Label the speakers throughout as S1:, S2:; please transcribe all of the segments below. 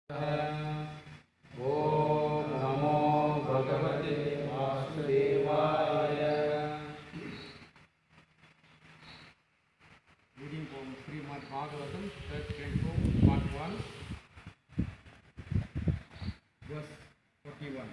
S1: ॐ नमो भगवते वासुदेवाय
S2: Reading from Srimad Bhagavatam, third canto, part 1, verse 41.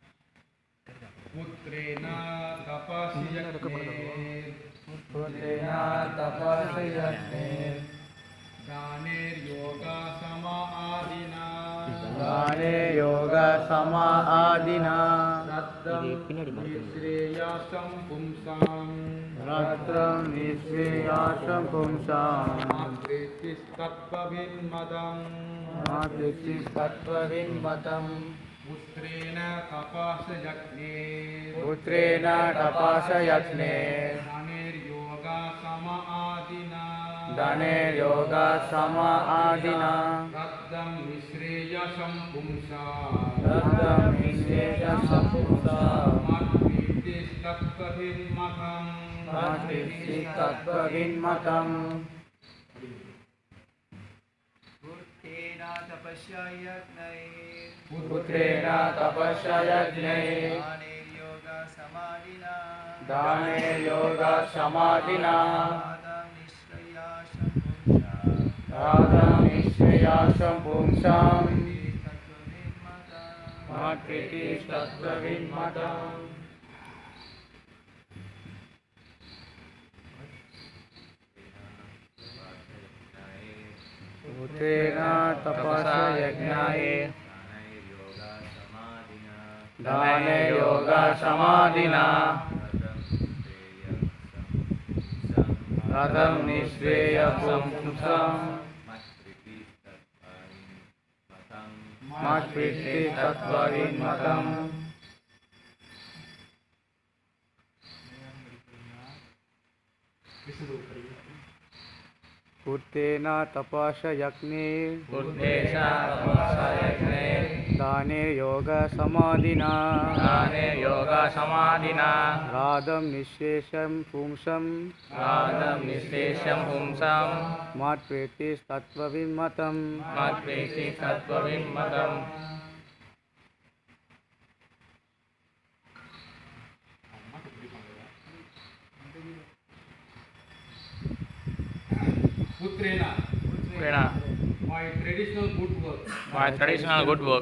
S2: पुत्रेण तपसि यज्ञे
S1: पुत्रेण तपस्यज्ञे
S2: दानेर्योगा समादिना
S1: दाने योगसमादिना
S2: श्रेयासं पुंसाम्
S1: रात्रं निःश्रेयासं पुंसाम्
S2: मातृतिस्तत्त्वभिन्मदम्
S1: मातृत्वविन्मतम्
S2: पुत्रेण तपसयज्ञे
S1: पुत्रेण तपसयज्ञे
S2: दानेर्योगा समादिना
S1: धने योगसमादिना
S2: रक्तं निःश्रेयसं पुंसा
S1: रक्तं निःश्रेयसं पुंसाम्
S2: मातृतिस्तत्त्वभिन्मदम्
S1: मातृत्वविन्मतम्
S3: बुद्धेन तपस्या यज्ञैः
S1: पुत्रेण तपस्यज्ञे
S3: दानेर्योगा समाधिना
S1: दाने योगसमाधिना
S3: निःश्रयासं पुंसा
S1: राधं निःश्रेयासं पुंसाम्
S3: तत्त्वविन्मता
S1: मातृतिस्तत्त्वविन्मतम् पुत्रेण तपस्यज्ञाय दाने योगसमाधिना रथं निःश्रेयसं पुंसाम् मत्प्रीतितत्त्वविन्मतम् पुत्रेण तपस्यज्ञे
S4: पुत्रेण तपस्यज्ञे
S1: दाने योगसमाधिना
S4: दाने योगसमाधिना
S1: राधं निःशेषं पुंसं
S4: रागं निःशेषं पुंसां
S1: मत्प्रीतिस्तत्त्वविन्मतम्
S4: मत्प्रीति तत्त्वविन्मतम्
S2: Putrena,
S4: Prena,
S2: by traditional good work,
S4: by traditional good work,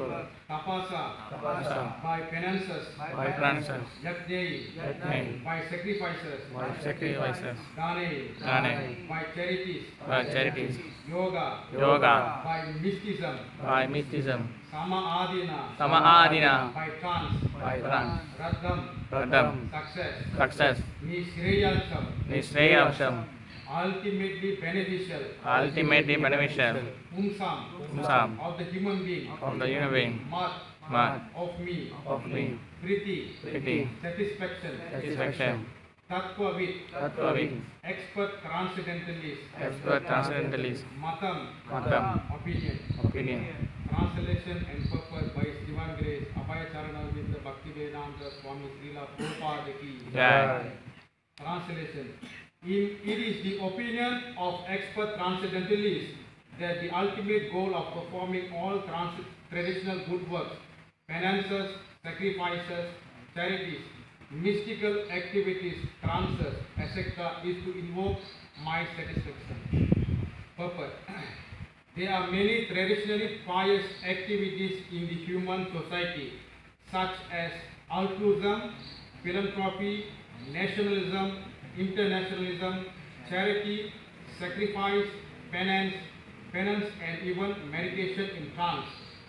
S2: tapasa, by penances,
S4: by penances,
S2: yajne,
S4: yajne,
S2: by sacrifices,
S4: by sacrifices,
S2: dane,
S4: dane,
S2: by charities,
S4: by charities,
S2: yoga,
S4: yoga,
S2: by mysticism,
S4: by mysticism,
S2: sama-adina,
S4: sama-adina,
S2: by trance,
S4: by trance,
S2: radham,
S4: radham,
S2: success,
S4: success,
S2: nishreyasam,
S4: nishreyasam,
S2: ultimately beneficial,
S4: ultimately beneficial,
S2: umsam,
S4: Umsam.
S2: of the human being,
S4: of the human being,
S2: mat,
S4: mat,
S2: of me,
S4: of me,
S2: priti,
S4: Priti.
S2: satisfaction,
S4: satisfaction,
S2: tattvavit,
S4: tattvavit,
S2: expert transcendentalist,
S4: expert transcendentalist,
S2: matam,
S4: matam,
S2: opinion.
S4: opinion.
S2: Translation and purpose by His Divine Grace, Abhaya Charanavinda Bhakti Vedanta Swami Srila Prabhupada ki.
S4: Jai.
S2: Translation. In, it is the opinion of expert transcendentalists that the ultimate goal of performing all trans- traditional good works, penances, sacrifices, charities, mystical activities, trances, etc., is to invoke my satisfaction. Purpose. There are many traditionally pious activities in the human society, such as altruism, philanthropy, nationalism, internationalism, charity, sacrifice, penance, penance, and even meditation in trance.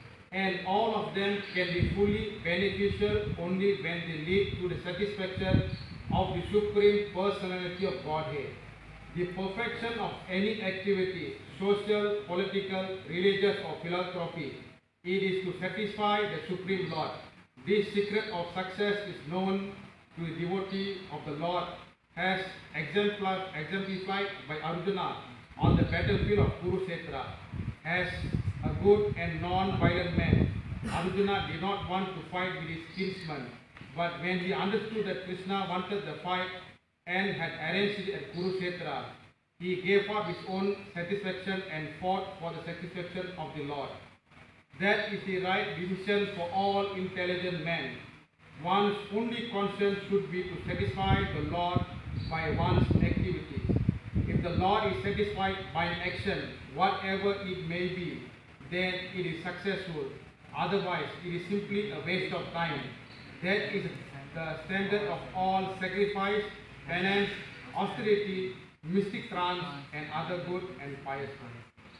S2: And all of them can be fully beneficial only when they lead to the satisfaction of the Supreme Personality of Godhead. The perfection of any activity, social, political, religious, or philanthropy, it is to satisfy the Supreme Lord. This secret of success is known to the devotee of the Lord as exemplar, exemplified by Arjuna on the battlefield of Kurukshetra. As a good and non-violent man, Arjuna did not want to fight with his kinsman, but when he understood that Krishna wanted the fight and had arranged it at Kurukshetra, he gave up his own satisfaction and fought for the satisfaction of the Lord. That is the right decision for all intelligent men. One's only concern should be to satisfy the Lord by one's activities. If the Lord is satisfied by an action, whatever it may be, then it is successful. Otherwise, it is simply a waste of time. That is the standard of all sacrifice, penance, austerity, mystic trance, and other good and pious works.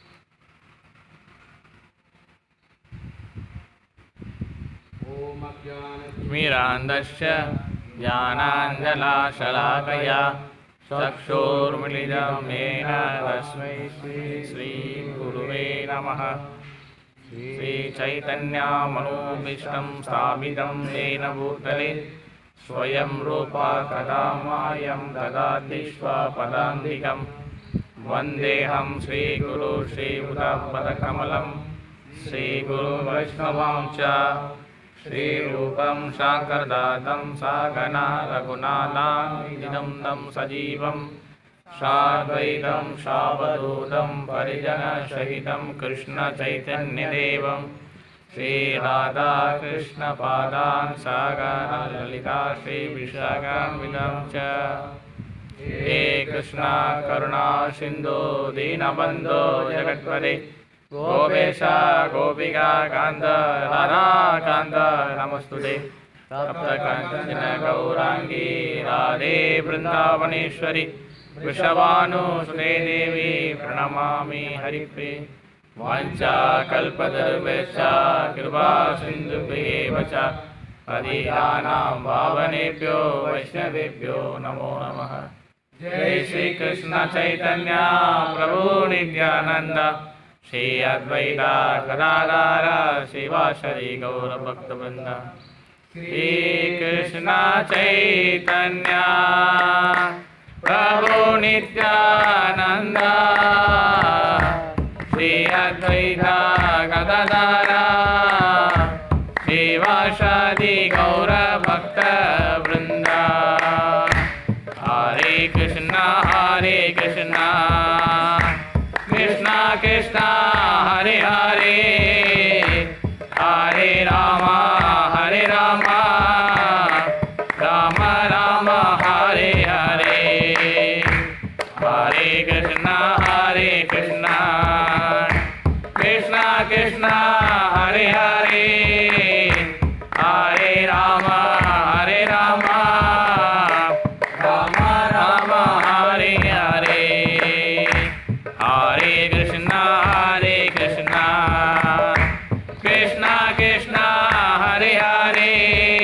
S2: ॐ अज्ञानतिमिरान्धस्य
S4: स्मिरान्धश्च ज्ञानाञ्जलाशलाकया चक्षुर्मिलितं येन तस्मै श्रीगुरुवे नमः श्रीचैतन्यामनोभीष्टं स्थापितं येन भूतले स्वयं रूपा कदा मायं ददाति स्वपदान्तिकं वन्देऽहं श्रीगुरु श्रीबुधपदकमलं श्रीगुरुवैष्णवां च श्रीरूपं शाकरदातं सागना रघुनाथानिदं तं सजीवं साद्वैतं सावधूतं परिजनसहितं कृष्णचैतन्यदेवं श्रीराधाकृष्णपादान् सागरललिता श्रीविशाखान्वितं च हे कृष्णा करुणा सिन्धो दीनबन्धो जगत्पदे गोपेश गोपिका कान्त राधा कान्त नमस्तुते सप्तकाञ्चन गौराङ्गी राधे वृन्दावनेश्वरि वृषभानुसुते देवी प्रणमामि हरिप्रिये वाञ्छाकल्पतरुभ्यश्च कृपा सिन्धुभ्येव च पदीयानां भावनेभ्यो वैष्णवेभ्यो नमो नमः जय श्रीकृष्ण चैतन्य प्रभु नित्यानन्द श्री अद्वैता गदाधार शिवाशरी गौरभक्तवृन्द श्रीकृष्ण चैतन्य प्रभु नित्यानन्द श्री अद्वैता गदाधार शिवाशरी गौरभक्तवृन्द हरे कृष्ण हरे कृष्ण कृष्ण कृष्ण हरे हरे हरे राम हरे राम राम राम हरे हरे हरे कृष्ण हरे कृष्ण कृष्ण कृष्ण हरे हरे हरे राम हरे राम राम राम हरे हरे हरे कृष्ण हरे कृष्ण कृष्ण कृष्ण हरे हरे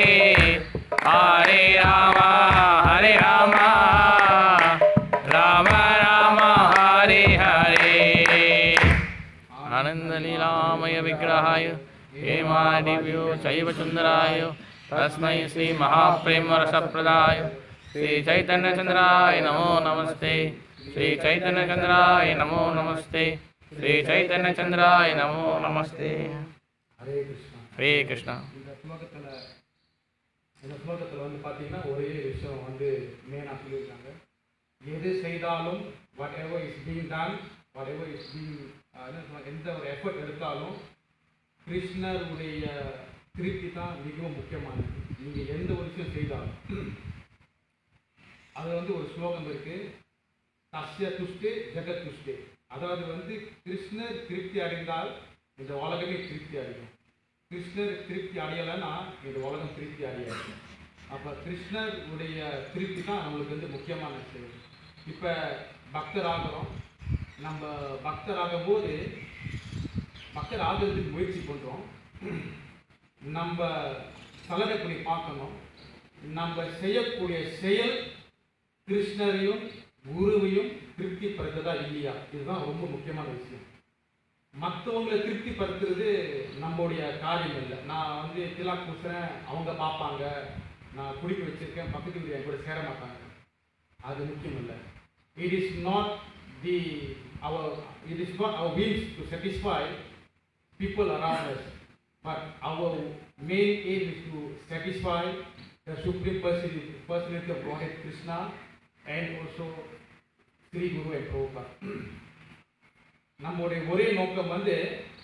S4: हरे राम हरे राम राम राम हरे हरे आनन्दलीलामय विग्रहाय हेमादिव्यो शैव सुन्दराय तस्मै श्रीमहाप्रेमरसप्रदाय श्रीचैतन्यचन्द्राय नमो नमस्ते श्रीचैतन्यचन्द्राय नमो नमस्ते श्रीचैतन्यचन्द्राय नमो नमस्ते
S2: हरे कृष्णा
S4: ஹரே கிருஷ்ணா
S2: இந்த ஸ்லோகத்தில் இந்த ஸ்லோகத்தில் வந்து பார்த்தீங்கன்னா ஒரே விஷயம் வந்து மெயினாக சொல்லியிருக்காங்க எது செய்தாலும் whatever is being done whatever is being எந்த ஒரு எஃபர்ட் எடுத்தாலும் கிருஷ்ணருடைய திருப்தி தான் மிகவும் முக்கியமானது நீங்கள் எந்த ஒரு விஷயம் செய்தாலும் அது வந்து ஒரு ஸ்லோகம் இருக்கு தஸ்ய துஷ்டே ஜெகத் துஷ்டே அதாவது வந்து கிருஷ்ணர் திருப்தி அடைந்தால் இந்த உலகமே திருப்தி அடையும் கிருஷ்ணர் திருப்தி அடையலைன்னா இந்த உலகம் திருப்தி அடையாது அப்போ கிருஷ்ணர் உடைய திருப்தி தான் நம்மளுக்கு வந்து முக்கியமான விஷயம் இப்போ பக்தர் ஆகிறோம் நம்ம பக்தர் ஆகும்போது பக்தர் ஆகிறதுக்கு முயற்சி பண்ணுறோம் நம்ம சலனக்குடி பார்க்கணும் நம்ம செய்யக்கூடிய செயல் கிருஷ்ணரையும் குருவையும் திருப்திப்படுத்துதா இல்லையா இதுதான் ரொம்ப முக்கியமான விஷயம் மற்றவங்களை திருப்திப்படுத்துறது நம்மளுடைய காரியம் இல்லை நான் வந்து திலாக் பூசுறேன் அவங்க பார்ப்பாங்க நான் குடிக்க வச்சிருக்கேன் பக்கத்து வீடு என் கூட சேர மாட்டாங்க அது முக்கியம் இல்லை it is not the our it is not our means to satisfy people around us but our main aim is to satisfy the supreme personality, personality of Godhead Krishna and also Sri Guru and Prabhupada நம்முடைய ஒரே நோக்கம் வந்து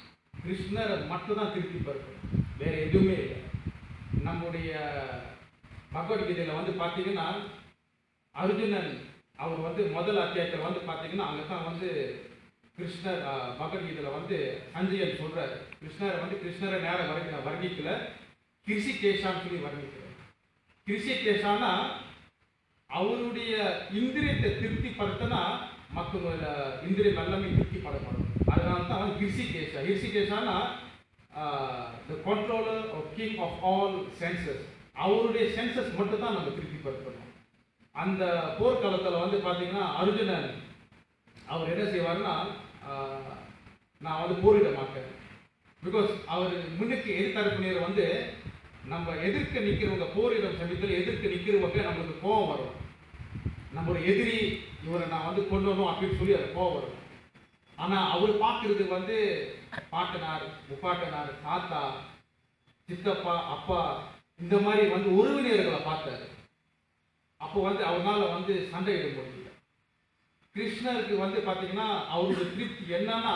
S2: கிருஷ்ணரை மட்டும் தான் திருப்தி படுத்தணும் வேற எதுவுமே இல்லை நம்முடைய பகவத்கீதையில வந்து பார்த்தீங்கன்னா அர்ஜுனன் அவர் வந்து முதல் அத்தியாயத்தில் வந்து பார்த்தீங்கன்னா அங்கே தான் வந்து கிருஷ்ணர் ஆஹ், பகவத்கீதையில வந்து சஞ்சயன் சொல்றாரு கிருஷ்ணரை வந்து கிருஷ்ணரை நேரம் வர்ணி வர்ணிக்கல கிருஷிகேஷான்னு சொல்லி வர்ணிக்கிறார் கிருஷிகேஷானா அவருடைய இந்திரியத்தை திருப்திப்படுத்தினா மற்றவங்களோட இந்திரியம் எல்லாமே திருப்திப்படப்படும் அதனால தான் அவன் கிருஷிகேஷா கிருஷிகேஷானா the controller of king of all senses அவருடைய சென்சஸ் மட்டும் தான் நம்ம திருப்திப்படுத்தணும் அந்த போர்க்காலத்தில் வந்து பார்த்தீங்கன்னா அர்ஜுனன் அவர் என்ன செய்வாருன்னா ஆஹ், நான் வந்து போரிட மாட்டேன் பிகாஸ் அவர் முன்னுக்கு எதிர்த்தரப்பினர் வந்து நம்ம எதிர்க்க நிற்கிறவங்க போரிடும் சமயத்தில் எதிர்க்க நிற்கிறவங்க நம்மளுக்கு கோபம் வரும் நம்ம ஒரு எதிரி இவரை நான் வந்து கொண்டு வரணும் அப்படின்னு சொல்லி அது கோபம் வரும் ஆனால் அவர் பார்க்கறது வந்து பாட்டனார் முப்பாட்டனார் தாத்தா சித்தப்பா அப்பா இந்த மாதிரி வந்து உறவினர்களை பார்த்தாரு அப்போ வந்து அவரால் வந்து சண்டையிட முடியல கிருஷ்ணருக்கு வந்து பார்த்தீங்கன்னா அவருடைய திருப்தி என்னன்னா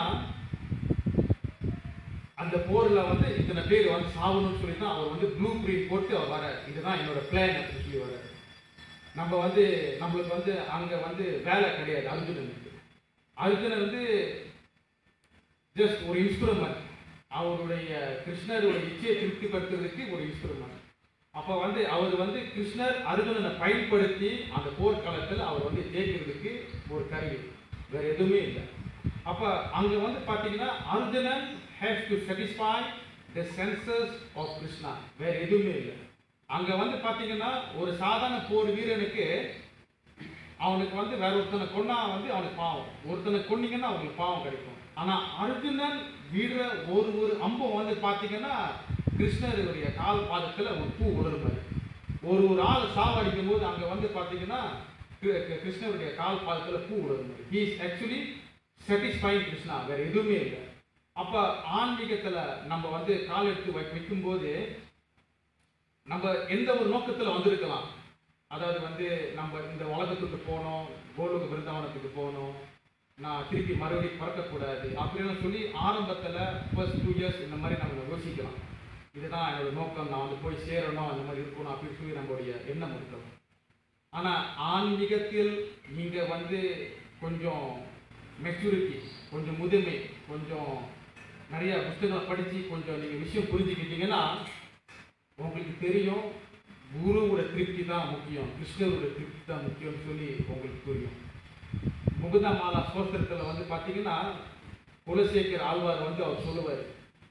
S2: அந்த போர்ல வந்து இத்தனை பேர் வந்து சாகணும்னு சொல்லி தான் அவர் வந்து ப்ளூ பிரிண்ட் போட்டு அவர் வரார் இதுதான் என்னோட பிளான் அப்படின்னு சொல்லி வரார் நம்ம வந்து நம்மளுக்கு வந்து அங்க வந்து வேலை கிடையாது அர்ஜுனனுக்கு அர்ஜுனன் வந்து ஜஸ்ட் ஒரு இன்ஸ்ட்ருமெண்ட் அவருடைய கிருஷ்ணருடைய இச்சையை திருப்திப்படுத்துறதுக்கு ஒரு இன்ஸ்ட்ருமெண்ட் அப்போ வந்து அவர் வந்து கிருஷ்ணர் அர்ஜுனனை பயன்படுத்தி அந்த போர்க்காலத்தில் அவர் வந்து ஜெயிக்கிறதுக்கு ஒரு கருவி வேற எதுவுமே இல்லை அப்போ அங்க வந்து பார்த்தீங்கன்னா Arjunan has to satisfy the senses of Krishna வேற எதுவுமே இல்லை அங்க வந்து பார்த்தீங்கன்னா ஒரு சாதாரண போர் வீரனுக்கு அவனுக்கு வந்து வேற ஒருத்தனை கொன்னா வந்து அவனுக்கு பாவம் ஒருத்தனை கொன்னீங்கன்னா அவங்களுக்கு பாவம் கிடைக்கும் ஆனா அர்ஜுனன் விடுற ஒரு ஒரு அம்பம் வந்து பார்த்தீங்கன்னா கிருஷ்ணருடைய கால் பாதத்துல ஒரு பூ உணர்வாரு ஒரு ஒரு ஆள் சாவடிக்கும் போது அங்க வந்து பார்த்தீங்கன்னா கி- கி- கிருஷ்ணருடைய கால் பாதத்துல பூ உணர்வாரு he is actually satisfying Krishna வேற எதுவுமே இல்லை அப்ப ஆன்மீகத்துல நம்ம வந்து கால் எடுத்து வை- வைக்கும்போது நம்ம எந்த ஒரு நோக்கத்துல வந்திருக்கலாம் அதாவது வந்து நம்ம இந்த உலகத்துக்கு போகணும் கோலோக பிருந்தாவனத்துக்கு போகணும் நான் திருப்பி மறுபடியும் பிறக்கக்கூடாது அப்படின்னு சொல்லி ஆரம்பத்தில் ஃபர்ஸ்ட் டூ இயர்ஸ் இந்த மாதிரி நம்ம யோசிக்கலாம் இதுதான் என்னோட நோக்கம் நான் வந்து போய் சேரணும் அந்த மாதிரி இருக்கணும் அப்படின்னு சொல்லி நம்மளுடைய எண்ணம் இருக்கலாம் ஆனால் ஆன்மீகத்தில் நீங்கள் வந்து கொஞ்சம் மெச்சூரிட்டி கொஞ்சம் முதுமை கொஞ்சம் நிறைய புத்தகம் படித்து கொஞ்சம் நீங்கள் விஷயம் புரிஞ்சுக்கிட்டீங்கன்னா உங்களுக்கு தெரியும் குருவோட திருப்தி தான் முக்கியம் கிருஷ்ணரோட திருப்தி தான் முக்கியம்னு சொல்லி உங்களுக்கு புரியும் முகுதமாலா சோஸ்திரத்தில் வந்து பார்த்தீங்கன்னா குலசேகர் ஆழ்வார் வந்து அவர் சொல்லுவார்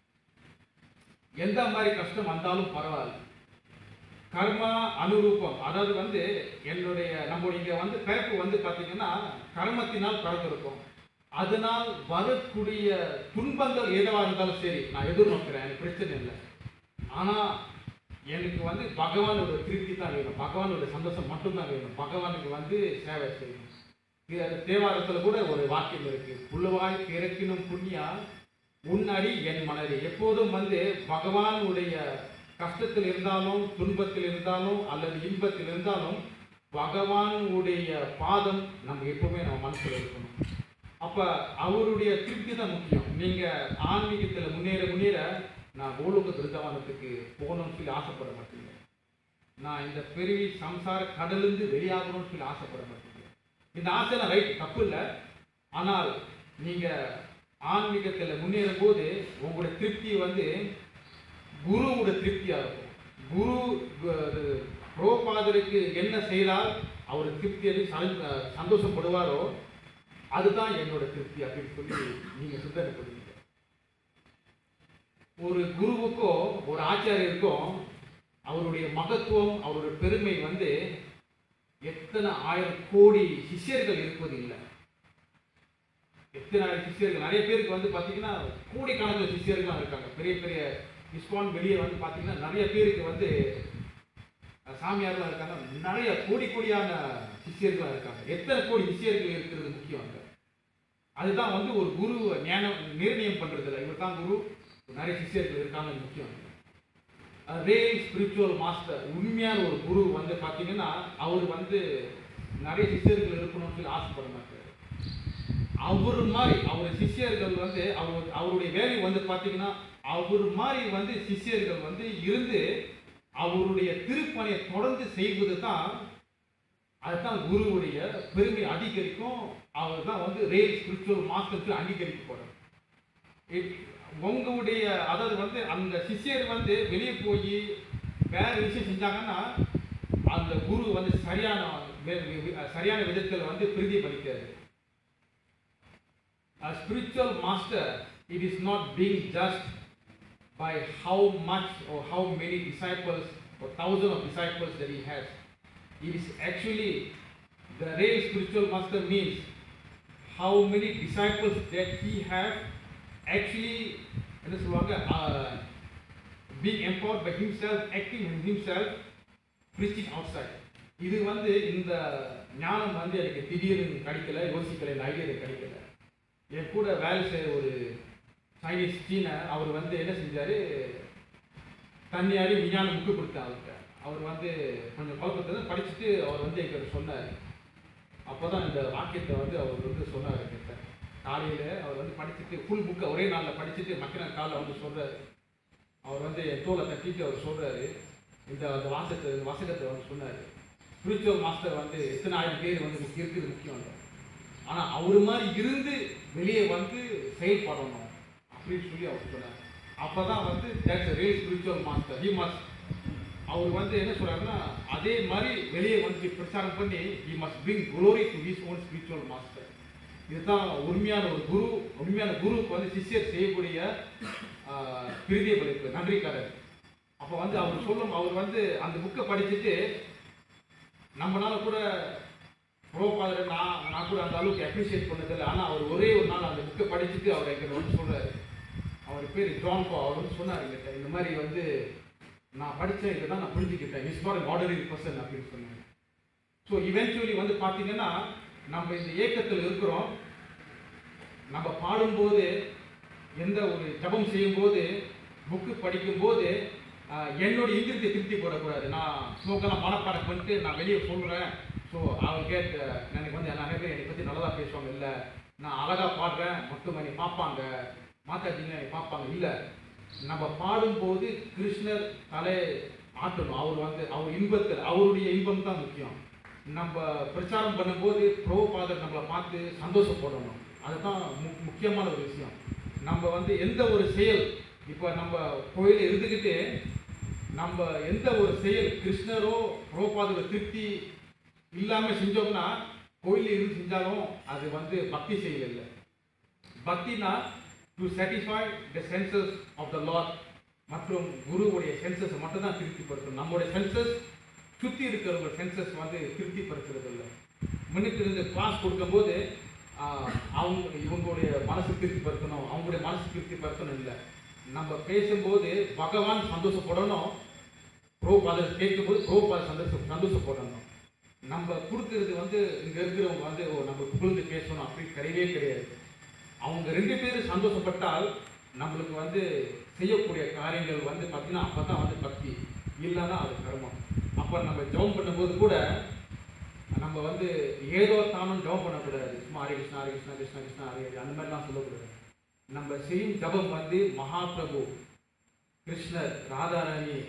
S2: எந்த மாதிரி கஷ்டம் வந்தாலும் பரவாயில்ல கர்மா அனுரூபம் அதாவது வந்து என்னுடைய நம்ம இங்க வந்து பிறப்பு வந்து பார்த்தீங்கன்னா கர்மத்தினால் பிறந்திருக்கும் அதனால் வரக்கூடிய துன்பங்கள் எதுவாக இருந்தாலும் சரி நான் எதிர்நோக்கிறேன் எனக்கு பிரச்சனை இல்லை ஆனால் எனக்கு வந்து பகவானோட திருப்தி தான் வேணும் பகவானோட சந்தோஷம் மட்டும்தான் வேணும் பகவானுக்கு வந்து சேவை செய்யணும் இது அது தேவாரத்தில் கூட ஒரு வாக்கியம் இருக்கு புல்லுவாய் பிறக்கினும் புண்ணியா உன்னடி என் மனதி எப்போதும் வந்து பகவானுடைய கஷ்டத்தில் இருந்தாலும் துன்பத்தில் இருந்தாலும் அல்லது இன்பத்தில் இருந்தாலும் பகவானுடைய பாதம் நம்ம எப்பவுமே நம்ம மனசுல இருக்கணும் அப்ப அவருடைய திருப்தி தான் முக்கியம் நீங்க ஆன்மீகத்துல முன்னேற முன்னேற நான் கோலோக திருத்தவானத்துக்கு போகணும்னு சொல்லி ஆசைப்பட மாட்டீங்க நான் இந்த பெரிய சம்சார கடலிருந்து வெளியாகணும்னு சொல்லி ஆசைப்பட மாட்டீங்க இந்த ஆசைலாம் ரைட் தப்பு இல்லை ஆனால் நீங்க ஆன்மீகத்துல முன்னேறும் போது உங்களோட திருப்தி வந்து குருவோட திருப்தியா இருக்கும் குரு கு- புரோபாதருக்கு என்ன செய்தால் அவர் திருப்தி அடைந்து சந்தோ- சந்தோஷப்படுவாரோ அதுதான் என்னோட திருப்தி அப்படின்னு சொல்லி நீங்க சிந்தனை பண்ணுவீங்க ஒரு குருவுக்கோ ஒரு ஆச்சாரியருக்கும் அவருடைய மகத்துவம் அவருடைய பெருமை வந்து எத்தனை ஆயிரம் கோடி சிஷ்யர்கள் இருப்பது இல்லை எத்தனை ஆயிரம் சிஷ்யர்கள் நிறைய பேருக்கு வந்து பார்த்தீங்கன்னா கோடிக்கணக்கில் சிஷ்யர்கள் இருக்காங்க பெரிய பெரிய இஸ்கான் வெளியே வந்து பார்த்தீங்கன்னா நிறைய பேருக்கு வந்து அஹ், சாமியார்லாம் இருக்காங்க நிறைய கோடி கோடியான சிஷ்யர்கள் இருக்காங்க எத்தனை கோடி சிஷ்யர்கள் இருக்கிறது முக்கியம் அங்க அதுதான் வந்து ஒரு குரு ஞானம் நிர்ணயம் பண்றது இல்லை இவர் தான் குரு நிறைய சிஷ்யர்கள் இருக்காங்க முக்கியம் ரியல் ஸ்பிரிச்சுவல் மாஸ்டர் உண்மையான ஒரு குரு வந்து பார்த்தீங்கன்னா அவர் வந்து நிறைய சிஷ்யர்கள் இருக்கணும்னு சொல்லி ஆசைப்பட மாட்டார் அவர் மாதிரி அவர் சிஷ்யர்கள் வந்து அவர் அவருடைய வேலை வந்து பார்த்தீங்கன்னா அவர் மாதிரி வந்து சிஷ்யர்கள் வந்து இருந்து அவருடைய திருப்பணியை தொடர்ந்து செய்வது தான் அதுதான் குருவுடைய பெருமை அதிகரிக்கும் அவர் தான் வந்து ரேல் ஸ்பிரிச்சுவல் மாஸ்டருக்கு அங்கீகரிக்கப்படுறார் இ- உங்களுடைய அதாவது வந்து அந்த சிஷ்யர் வந்து வெளியே போய் வேற விஷயம் செஞ்சாங்கன்னா அந்த குரு வந்து சரியான வே- வே- சரியான விதத்தில் வந்து பிரதிபலிக்காது A spiritual master, it is not being judged by how much or how many disciples or thousands of disciples that he has. It is actually the real spiritual master means how many disciples that he have actually என்ன சொல்லுவாங்க uh, being empowered by himself, acting in himself, preaching outside. இது வந்து இந்த ஞானம் வந்து எனக்கு திடீர்னு கிடைக்கல யோசிக்கல இந்த ஐடியா எனக்கு கிடைக்கல என் கூட வேலை செய்கிற ஒரு சைனீஸ் சீன அவர் வந்து என்ன செஞ்சாரு தனியாரி விஞ்ஞான புக்கு கொடுத்தார் அவர்கிட்ட அவர் வந்து கொஞ்சம் குழப்பத்தை படிச்சுட்டு அவர் வந்து எங்கிட்ட சொன்னார் அப்போ தான் இந்த வாக்கியத்தை வந்து அவர் வந்து சொன்னார் என்கிட்ட காலையில் அவர் வந்து படிச்சுட்டு ஃபுல் புக்கை ஒரே நாளில் படிச்சுட்டு மக்கின காலைல வந்து சொல்கிறாரு அவர் வந்து என் தோலை தட்டிட்டு அவர் சொல்கிறாரு இந்த அந்த வாசத்தை இந்த வாசகத்தை வந்து சொன்னார் ஸ்பிரிச்சுவல் மாஸ்டர் வந்து எத்தனை ஆயிரம் பேர் வந்து முக்கியம் இருக்குது முக்கியம் இல்லை ஆனால் அவர் மாதிரி இருந்து வெளியே வந்து செயல்படணும் அப்படின்னு சொல்லி அவர் சொன்னார் அப்போ தான் வந்து that's real spiritual master he must அவர் வந்து என்ன சொல்றாருன்னா அதே மாதிரி வெளியே வந்து பிரச்சாரம் பண்ணி he must bring glory to his own spiritual master இதுதான் உண்மையான ஒரு குரு உண்மையான குருவுக்கு வந்து சிஷ்யர் செய்யக்கூடிய ஆஹ், பிரதிபலிப்பு நன்றிக்காரர் அப்போ வந்து அவர் சொல்லும் அவர் வந்து அந்த புக்கை படிச்சுட்டு நம்மனால கூட புரோபாதர் நான் நான் கூட அந்த அளவுக்கு அப்ரிஷியேட் பண்ணதில்லை ஆனால் அவர் ஒரே ஒரு நாள் அந்த புக்கை படிச்சுட்டு அவர் எங்கிட்ட வந்து சொல்றாரு அவர் பேர் ஜான் பா அவர் வந்து சொன்னார் எங்கிட்ட இந்த மாதிரி வந்து நான் படித்தேன் இதை தான் நான் புரிஞ்சுக்கிட்டேன் இஸ் ஃபார் ஆர்டனரி பர்சன் அப்படின்னு சொன்னாங்க ஸோ இவென்ச்சுவலி வந்து பார்த்தீங்கன்னா நம்ம இந்த ஏக்கத்தில் இருக்கிறோம் நம்ம பாடும்போது எந்த ஒரு ஜபம் செய்யும்போது புக்கு படிக்கும்போது ஆஹ், என்னுடைய இந்திரியத்தை திருப்தி போடக்கூடாது நான் ஸ்மோக்கெல்லாம் மனப்பாடம் பண்ணிட்டு நான் வெளியே சொல்கிறேன் ஸோ அவங்க கேட் எனக்கு வந்து நிறைய பேர் என்னை பற்றி நல்லதாக பேசுவாங்க இல்லை நான் அழகாக பாடுறேன் மட்டும் என்னை பார்ப்பாங்க மாத்தாஜிங்க என்னை பார்ப்பாங்க இல்லை நம்ம பாடும்போது கிருஷ்ணர் தலை ஆட்டணும் அவர் வந்து அவர் இன்பத்தில் அவருடைய இன்பம் தான் முக்கியம் நம்ம பிரச்சாரம் பண்ணும்போது ப்ரோபாதர் நம்மளை பார்த்து சந்தோஷப்படணும் அதுதான் மு- முக்கியமான ஒரு விஷயம் நம்ம வந்து எந்த ஒரு செயல் இப்போ நம்ம கோயிலில் இருந்துக்கிட்டு நம்ம எந்த ஒரு செயல் கிருஷ்ணரோ ப்ரோபாதோட திருப்தி இல்லாமல் செஞ்சோம்னா கோயிலில் இருந்து செஞ்சாலும் அது வந்து பக்தி செயல் இல்லை பக்தினா to satisfy the senses of the lord மற்றும் குருவுடைய சென்சஸ் மட்டும் தான் திருப்திப்படுத்தணும் நம்மளுடைய சென்சஸ் சுற்றி இருக்கிறவங்க சென்சஸ் வந்து திருப்திப்படுத்துறது இல்லை முன்னுக்கு இருந்து கிளாஸ் கொடுக்கும்போது ஆஹ், அவங்க இவங்களுடைய மனசு திருப்திப்படுத்தணும் அவங்களுடைய மனசு திருப்திப்படுத்தணும் இல்லை நம்ம பேசும்போது பகவான் சந்தோஷப்படணும் ப்ரோபாதர் கேட்கும்போது ப்ரோபாதர் சந்தோஷம் சந்தோஷப்படணும் நம்ம கொடுக்கறது வந்து இங்கே இருக்கிறவங்க வந்து ஓ நம்ம புகழ்ந்து பேசணும் அப்படி கிடையவே கிடையாது அவங்க ரெண்டு பேரும் சந்தோஷப்பட்டால் நம்மளுக்கு வந்து செய்யக்கூடிய காரியங்கள் வந்து பார்த்தீங்கன்னா அப்போ தான் வந்து பக்தி இல்லைன்னா அது கர்மம் அப்போ நம்ம ஜெபம் பண்ணும்போது கூட நம்ம வந்து ஏதோ தானும் ஜெபம் பண்ணக்கூடாது சும்மா ஹரே கிருஷ்ணா ஹரே கிருஷ்ணா கிருஷ்ணா கிருஷ்ணா ஹரே ஹரே அந்த மாதிரிலாம் சொல்லக்கூடாது நம்ம செய்யும் ஜெபம் வந்து மகாபிரபு கிருஷ்ணர் ராதாராணி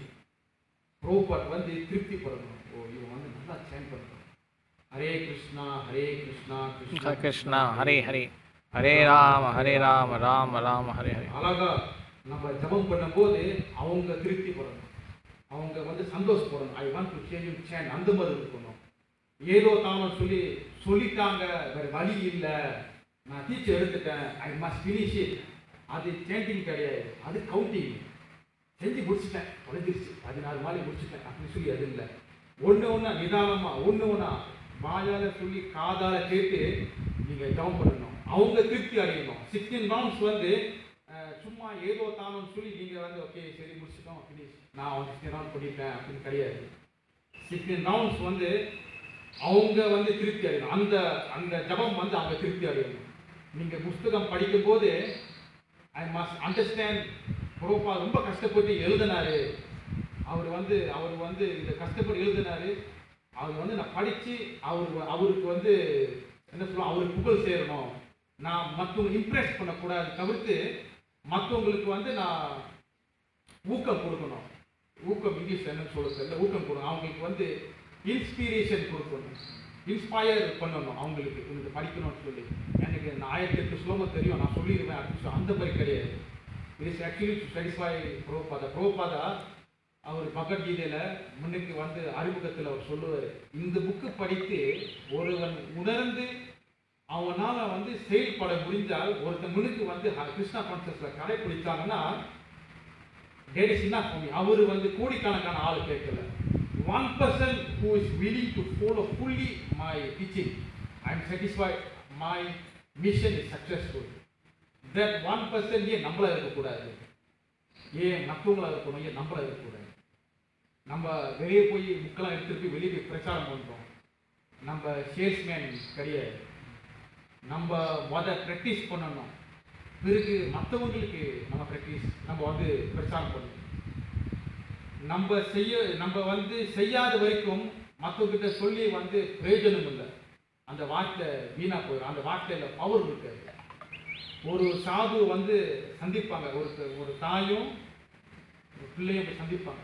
S2: ப்ரோபட் வந்து திருப்திப்படணும் ஓ இவன் வந்து நல்லா சேன் பண்ணுறான் ஹரே கிருஷ்ணா ஹரே கிருஷ்ணா
S4: கிருஷ்ண கிருஷ்ணா ஹரே ஹரே ஹரே ராம ஹரே ராம ராம ராம ஹரே ஹரே
S2: அழகா நம்ம ஜெபம் பண்ணும்போது அவங்க திருப்திப்படணும் அவங்க வந்து சந்தோஷப்படணும் ஐ வாண்ட் டு சேஞ்ச் சேன் அந்த மாதிரி இருக்கணும் ஏதோ தானோ சொல்லி சொல்லிட்டாங்க வேற வழி இல்லை நான் டீச்சர் எடுத்துட்டேன் ஐ மஸ்ட் finish it அது சேண்டிங் கிடையாது அது கவுண்டிங் செஞ்சு முடிச்சிட்டேன் தொலைஞ்சிருச்சு பதினாறு மாலை முடிச்சிட்டேன் அப்படின்னு சொல்லி அது இல்லை ஒன்று ஒன்றா நிதானமாக ஒன்று ஒன்றா வாயால் சொல்லி காதால கேட்டு நீங்கள் ஜெபம் பண்ணணும் அவங்க திருப்தி அடையணும் சிக்ஸ்டீன் ரவுண்ட்ஸ் வந்து அஹ், சும்மா ஏதோ தானோன்னு சொல்லி நீங்கள் வந்து ஓகே சரி முடிச்சிட்டோம் finish நான் வந்து சிக்ஸ்டீன் ரவுண்ட் பண்ணிட்டேன் அப்படின்னு கிடையாது சிக்ஸ்டீன் ரவுண்ட்ஸ் வந்து அவங்க வந்து திருப்தி அடையணும் அந்த அந்த ஜபம் வந்து அவங்க திருப்தி அடையணும் நீங்கள் புஸ்தகம் படிக்கும்போது ஐ மஸ்ட் அண்டர்ஸ்டாண்ட் புரோபா ரொம்ப கஷ்டப்பட்டு எழுதினாரு அவர் வந்து அவர் வந்து இந்த கஷ்டப்பட்டு எழுதினாரு அவர் வந்து நான் படித்து அவர் அவருக்கு வந்து என்ன சொல்லுவோம் அவருக்கு புகழ் சேரணும் நான் மற்றவங்க இம்ப்ரெஸ் பண்ணக்கூடாது தவிர்த்து மற்றவங்களுக்கு வந்து நான் ஊக்கம் கொடுக்கணும் ஊக்கம் இங்கிலீஷ் என்னன்னு சொல்ல தெரியல ஊக்கம் கொடுக்கணும் அவங்களுக்கு வந்து இன்ஸ்பிரேஷன் கொடுக்கணும் இன்ஸ்பயர் பண்ணணும் அவங்களுக்கு இந்த படிக்கணும்னு சொல்லி எனக்கு இந்த ஆயிரத்தி எட்டு ஸ்லோகம் தெரியும் நான் சொல்லிடுவேன் அடுத்த விஷயம் அந்த மாதிரி கிடையாது it is actually to satisfy Prabhupada Prabhupada அவர் பகவத்கீதையில முன்னுக்கு வந்து அறிமுகத்தில் அவர் சொல்லுவார் இந்த புக்கு படித்து ஒருவன் உணர்ந்து அவனால வந்து செயல்பட முடிஞ்சால் ஒருத்தன் முன்னுக்கு வந்து ஹ- கிருஷ்ணா கான்செப்ட்ல கடைபிடிச்சாங்கன்னா டேட் இஸ் இன்னா ஃபார் அவர் வந்து கோடிக்கணக்கான ஆள் கேட்கல one person who is willing to follow fully my teaching I am satisfied my mission is successful that one person ஏன் நம்மள இருக்கக்கூடாது ஏன் மற்றவங்களா இருக்கணும் ஏன் நம்மள இருக்கக்கூடாது நம்ம வெளியே போய் புக்கெல்லாம் எடுத்துட்டு போய் வெளியே போய் பிரச்சாரம் பண்ணுறோம் நம்ம சேல்ஸ்மேன் கிடையாது நம்ம முத ப்ராக்டிஸ் பண்ணணும் பிறகு மற்றவங்களுக்கு நம்ம ப்ராக்டிஸ் நம்ம வந்து பிரச்சாரம் பண்ணணும் நம்ம செய்ய நம்ம வந்து செய்யாத வரைக்கும் மற்றவங்கிட்ட சொல்லி வந்து பிரயோஜனம் இல்லை அந்த வார்த்தை வீணா போயிடும் அந்த வார்த்தையில பவர் இருக்காது ஒரு சாது வந்து சந்திப்பாங்க ஒரு ஒரு தாயும் ஒரு பிள்ளையும் போய் சந்திப்பாங்க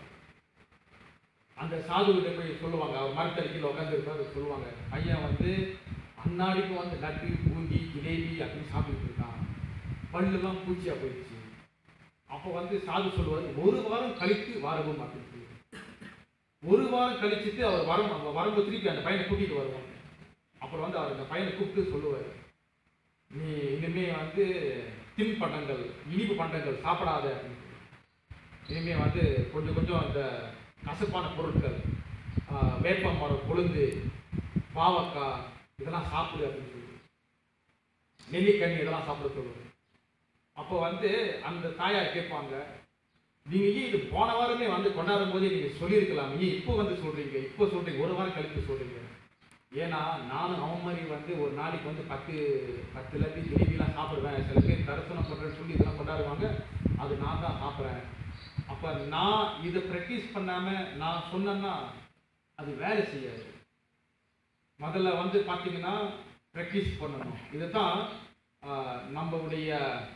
S2: அந்த சாதுகிட்ட போய் சொல்லுவாங்க அவர் மரத்தடிக்கையில் உட்காந்துருப்பார் சொல்லுவாங்க பையன் வந்து அன்னாடிக்கும் வந்து லட்டு பூந்தி ஜிலேபி அப்படின்னு சாப்பிட்டுட்டு இருக்கான் பல்லுலாம் பூச்சியா போயிடுச்சு அப்போ வந்து சாது சொல்லுவார் ஒரு வாரம் கழித்து வரவும் அப்படின்னு சொல்லி ஒரு வாரம் கழிச்சுட்டு அவர் வரும் அவங்க வரும்போது திருப்பி அந்த பையனை கூட்டிட்டு வருவாங்க அப்புறம் வந்து அவர் அந்த பையனை கூப்பிட்டு சொல்லுவார் நீ இனிமே வந்து தின் பண்டங்கள் இனிப்பு பண்டங்கள் சாப்பிடாத அப்படின்னு சொல்லி. இனிமே வந்து கொஞ்சம் கொஞ்சம் அந்த கசப்பான பொருட்கள் ஆஹ், வேப்ப மரம் கொழுந்து பாவக்காய் இதெல்லாம் சாப்பிடு அப்படின்னு சொல்லி நெல்லிக்கனி இதெல்லாம் சாப்பிட சொல்லுவாங்க அப்போ வந்து அந்த தாயார் கேட்பாங்க நீங்க ஏன் இது போன வாரமே வந்து கொண்டாடும் போதே நீங்க சொல்லியிருக்கலாம் ஏன் இப்போ வந்து சொல்றீங்க இப்போ சொல்றீங்க ஒரு வாரம் கழித்து சொல்றீங்க ஏன்னா நானும் அவன் மாதிரி வந்து ஒரு நாளைக்கு வந்து பத்து பத்து லட்சம் ஜிலேபிலாம் சாப்பிடுவேன் சில பேர் தரிசனம் பண்றேன்னு சொல்லி இதெல்லாம் கொண்டாடுவாங்க அது நான் தான் சாப்பிட்றேன் அப்ப நான் இதை ப்ராக்டிஸ் பண்ணாம நான் சொன்னேன்னா அது வேலை செய்யாது முதல்ல வந்து பார்த்தீங்கன்னா ப்ராக்டிஸ் பண்ணணும் இதுதான் ஆஹ், நம்மளுடைய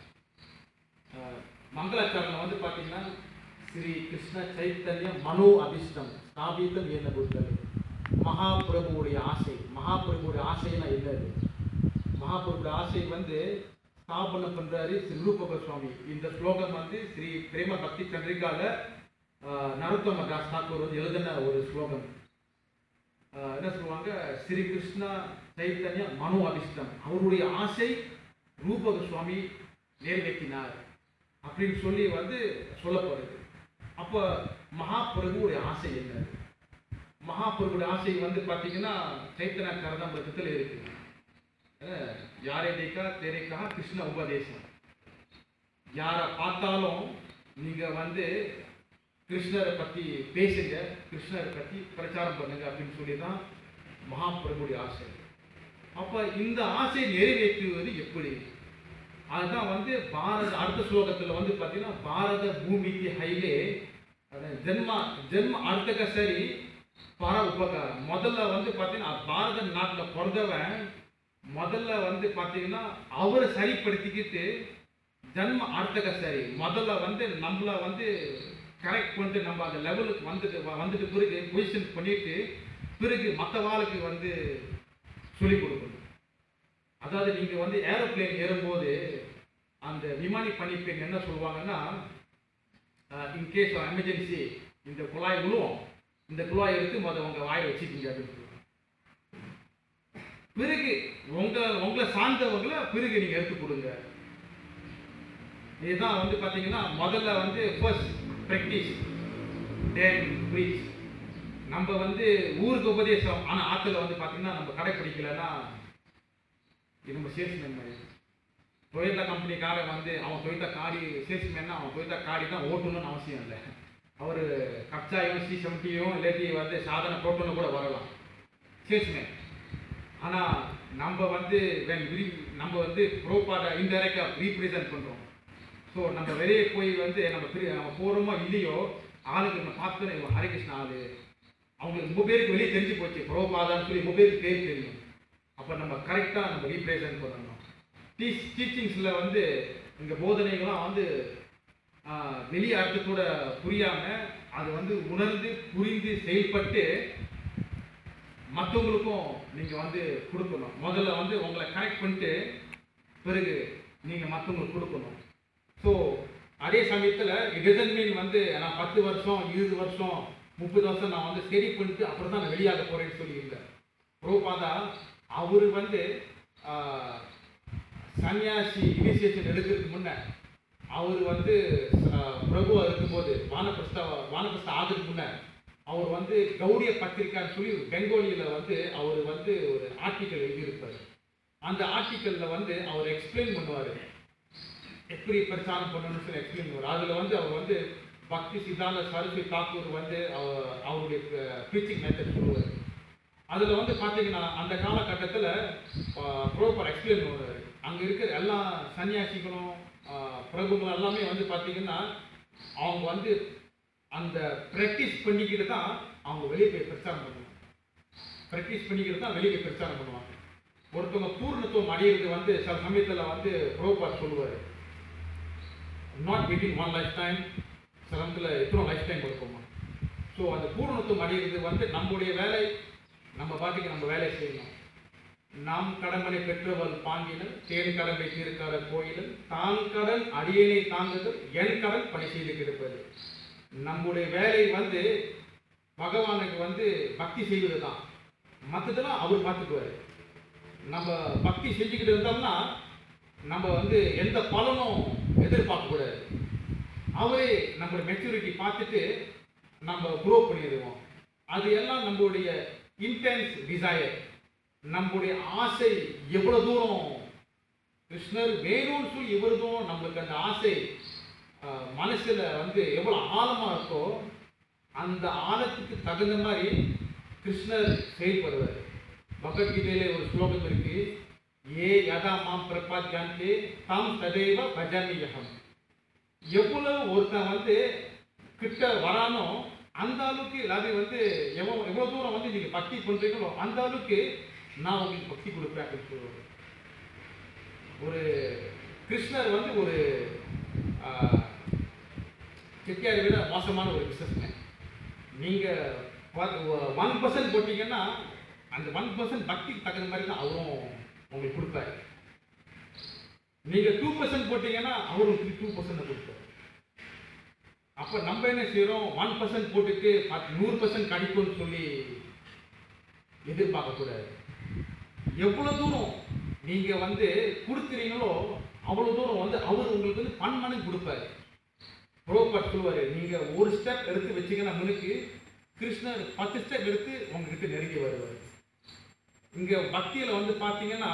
S2: ஆஹ், மங்களாச்சரணம் வந்து பார்த்தீங்கன்னா ஸ்ரீ கிருஷ்ண சைத்தன்ய மனோ அபிஷ்டம் ஸ்தாபிதம் என்ன புத்தர் மகாபிரபுவுடைய ஆசை மகாபிரபுவுடைய ஆசைனா என்னது மகாபிரபுடைய ஆசை வந்து ஸ்தாபனம் பண்றாரு ஸ்ரீ ரூப சுவாமி இந்த ஸ்லோகம் வந்து ஸ்ரீ பிரேம பக்தி சந்திரிகால ஆஹ், நரோத்தம தாஸ் தாக்கூர் வந்து எழுதின ஒரு ஸ்லோகம் ஆஹ், என்ன சொல்லுவாங்க ஸ்ரீ கிருஷ்ணா சைத்தன்ய மனோ அபிஷ்டம் அவருடைய ஆசை ரூபக சுவாமி நிறைவேற்றினார் அப்படின்னு சொல்லி வந்து சொல்லப்படுது அப்போ மகாபிரபுவுடைய ஆசை என்ன மகாபிரபுடைய ஆசை வந்து பார்த்தீங்கன்னா சைத்தன்ய கரதாமிரதத்தில் இருக்கு அஹ், யாரை தேக்கா தேரைக்கா கிருஷ்ண உபதேசம் யாரை பார்த்தாலும் நீங்க வந்து கிருஷ்ணரை பத்தி பேசுங்க கிருஷ்ணரை பத்தி பிரச்சாரம் பண்ணுங்க அப்படின்னு சொல்லி தான் மகாபிரபுடைய ஆசை அப்ப இந்த ஆசையை நிறைவேற்றுவது எப்படி அதுதான் வந்து பாரத அடுத்த ஸ்லோகத்துல வந்து பார்த்தீங்கன்னா பாரத பூமிக்கு ஹைலே அது ஜென்மா ஜென்ம அர்த்தக சரி பர உபகாரம் முதல்ல வந்து பார்த்தீங்கன்னா பாரத நாட்டில் பிறந்தவன் முதல்ல வந்து பார்த்தீங்கன்னா அவரை சரிப்படுத்திக்கிட்டு ஜன்ம அர்த்தக சரி முதல்ல வந்து நம்மள வந்து கரெக்ட் பண்ணிட்டு நம்ம அந்த லெவலுக்கு வந்துட்டு வ- வந்துட்டு பிறகு பொசிஷன் பண்ணிட்டு பிறகு மற்றவாளுக்கு வந்து சொல்லிக் கொடுக்கணும் அதாவது நீங்க வந்து ஏரோப்ளேன் ஏறும்போது அந்த விமானி பணிப்பெண் என்ன சொல்லுவாங்கன்னா இன் கேஸ் ஆஃப் எமர்ஜென்சி இந்த குழாய் விழுவோம் இந்த குழாய் எடுத்து முத உங்க வாயை வச்சுக்கிங்க அப்படின்னு சொல்லுவாங்க பிறகு உங்க உங்களை சார்ந்தவங்களை பிறகு நீங்க எடுத்து கொடுங்க இதுதான் வந்து பாத்தீங்கன்னா முதல்ல வந்து ஃபர்ஸ்ட் ப்ராக்டிஸ் தென் ப்ரீச் நம்ம வந்து ஊருக்கு உபதேசம் ஆனா ஆத்துல வந்து பாத்தீங்கன்னா நம்ம கடைப்பிடிக்கலைன்னா இது நம்ம சேல்ஸ்மேன் மாதிரி டொயோட்டா கம்பெனிக்காரன் வந்து அவன் டொயோட்டா காடி சேல்ஸ்மேன்னா அவன் டொயோட்டா காடி தான் ஓட்டணும்னு அவசியம் இல்லை அவர் கப்சாயும் சி செவன்ட்டியும் இல்லாட்டி வந்து சாதனை போட்டோன்னு கூட வரலாம் சேல்ஸ்மேன் ஆனா நம்ம வந்து when we- நம்ம வந்து ப்ரோப்பாட இன்டைரக்டாக ரீப்ரசன்ட் பண்றோம் ஸோ நம்ம வெளியே போய் வந்து நம்ம பிரி- நம்ம போகிறோமோ இல்லையோ ஆளுக்கு நம்ம பார்த்தோன்னே இவன் ஹரிகிருஷ்ண ஆளு அவங்களுக்கு ரொம்ப பேருக்கு வெளியே தெரிஞ்சு போச்சு ப்ரோபாதான்னு சொல்லி ரொம்ப பேருக்கு பேர் தெரியும் அப்போ நம்ம கரெக்டாக நம்ம ரீப்ரசன்ட் பண்ணணும் டீச் டீச்சிங்ஸில் வந்து இங்கே போதனைகள்லாம் வந்து ஆஹ், வெளி அர்த்தத்தோட புரியாமல் அது வந்து உணர்ந்து புரிந்து செயல்பட்டு மற்றவங்களுக்கும் நீங்கள் வந்து கொடுக்கணும் முதல்ல வந்து உங்களை கரெக்ட் பண்ணிட்டு பிறகு நீங்கள் மற்றவங்களுக்கு கொடுக்கணும் ஸோ அதே சமயத்தில் it doesn't mean வந்து நான் பத்து வருஷம் இருபது வருஷம் முப்பது வருஷம் நான் வந்து சரி பண்ணிட்டு அப்புறம் தான் நான் வெளியாக போகிறேன்னு சொல்லி இல்லை ப்ரோபாதா அவர் வந்து ஆஹ், சன்னியாசி இனிஷியேஷன் எடுக்கிறதுக்கு முன்ன அவர் வந்து ஆஹ், பிரபுவா இருக்கும்போது வானப்பிரஸ்த வானப்பிரஸ்த ஆகிறதுக்கு முன்ன அவர் வந்து கௌடிய பத்திரிக்கான்னு சொல்லி ஒரு பெங்காலியில் வந்து அவர் வந்து ஒரு ஆர்டிக்கல் எழுதியிருப்பார் அந்த ஆர்டிக்கலில் வந்து அவர் எக்ஸ்பிளைன் பண்ணுவார் எப்படி பிரச்சாரம் பண்ணணும்னு சொல்லி எக்ஸ்பிளைன் பண்ணுவார் அதில் வந்து அவர் வந்து பக்தி சித்தாந்த சரஸ்வதி தாக்கூர் வந்து அவர் அவருடைய ப்ரீச்சிங் மெத்தட் சொல்லுவார் அதில் வந்து பார்த்தீங்கன்னா அந்த காலகட்டத்தில் ப்ரோப்பர் எக்ஸ்பிளைன் பண்ணுவார் அங்கே இருக்கிற எல்லா சன்னியாசிகளும் ஆஹ், பிரபுகள் எல்லாமே வந்து பார்த்தீங்கன்னா அவங்க வந்து அந்த ப்ராக்டிஸ் பண்ணிக்கிட்டு தான் அவங்க வெளியே போய் பிரச்சாரம் பண்ணுவாங்க ப்ராக்டிஸ் பண்ணிக்கிட்டு தான் வெளியே போய் பிரச்சாரம் பண்ணுவாங்க ஒருத்தவங்க பூர்ணத்துவம் அடையிறது வந்து சில சமயத்தில் வந்து ப்ரோபார் சொல்லுவார் not within one life time சில சமயத்தில் எத்தனை லைஃப் டைம் இருக்குமா ஸோ அந்த பூரணத்துவம் அடையிறது வந்து நம்முடைய வேலை நம்ம பாட்டுக்கு நம்ம வேலையை செய்யணும் நாம் கடம்பனை பெற்றவள் பாங்கினல் தேன் கடம்பை தீர்க்கார கோயிலில் தான் கடன் அடியனை தாங்குதல் என் கடன் பணி செய்து கிடப்பது நம்முடைய வேலை வந்து பகவானுக்கு வந்து பக்தி செய்வது தான் மற்றதெல்லாம் அவர் பார்த்துக்குவார் நம்ம பக்தி செஞ்சுக்கிட்டு இருந்தோம்னா நம்ம வந்து எந்த பலனும் எதிர்பார்க்கக்கூடாது அவரே நம்மளோட மெச்சூரிட்டி பார்த்துட்டு நம்ம க்ரோ பண்ணிடுவோம் அது எல்லாம் நம்மளுடைய இன்டென்ஸ் டிசையர் நம்முடைய ஆசை எவ்வளோ தூரம் கிருஷ்ணர் வேணும்னு சொல்லி எவ்வளோ தூரம் நம்மளுக்கு அந்த ஆசை ஆஹ், மனசுல வந்து எவ்வளோ ஆழமாக இருக்கோ அந்த ஆழத்துக்கு தகுந்த மாதிரி கிருஷ்ணர் செயல்படுவார் பகவத்கீதையிலே ஒரு ஸ்லோகம் இருக்கு ஏ யதா மாம் பிரபாத்யாந்தே தாம் ததேவ பஜாமியகம் எவ்வளவு ஒருத்தன் வந்து கிட்ட வரானோ அந்த அளவுக்கு அது வந்து எவ்வளோ எவ்வளோ தூரம் வந்து நீங்கள் பக்தி பண்ணுறீங்களோ அந்த அளவுக்கு நான் உங்களுக்கு பக்தி கொடுப்பேன் அப்படின்னு சொல்லுவாங்க ஒரு கிருஷ்ணர் வந்து ஒரு ஆஹ், செட்டியாரை விட மோசமான ஒரு பிஸ்னஸ்மேன் நீங்கள் ஒன் பர்சன்ட் போட்டீங்கன்னா அந்த ஒன் பர்சன்ட் பக்திக்கு தகுந்த மாதிரி தான் அவரும் உங்களுக்கு கொடுப்பாரு நீங்கள் டூ பர்சன்ட் போட்டீங்கன்னா அவரும் டூ பர்சன்ட் கொடுப்பாரு அப்போ நம்ம என்ன செய்கிறோம் ஒன் பர்சன்ட் போட்டுட்டு பத்து நூறு பர்சன்ட் கிடைக்கும்னு சொல்லி எதிர்பார்க்கக்கூடாது எவ்வளோ தூரம் நீங்கள் வந்து கொடுக்குறீங்களோ அவ்வளோ தூரம் வந்து அவர் உங்களுக்கு வந்து பன்மடங்கு கொடுப்பாரு ப்ரோபர் சொல்லுவார் நீங்கள் ஒரு ஸ்டெப் எடுத்து வச்சீங்கன்னா முன்னுக்கு கிருஷ்ணர் பத்து ஸ்டெப் எடுத்து உங்ககிட்ட நெருங்கி வருவார் இங்கே பக்தியில் வந்து பார்த்தீங்கன்னா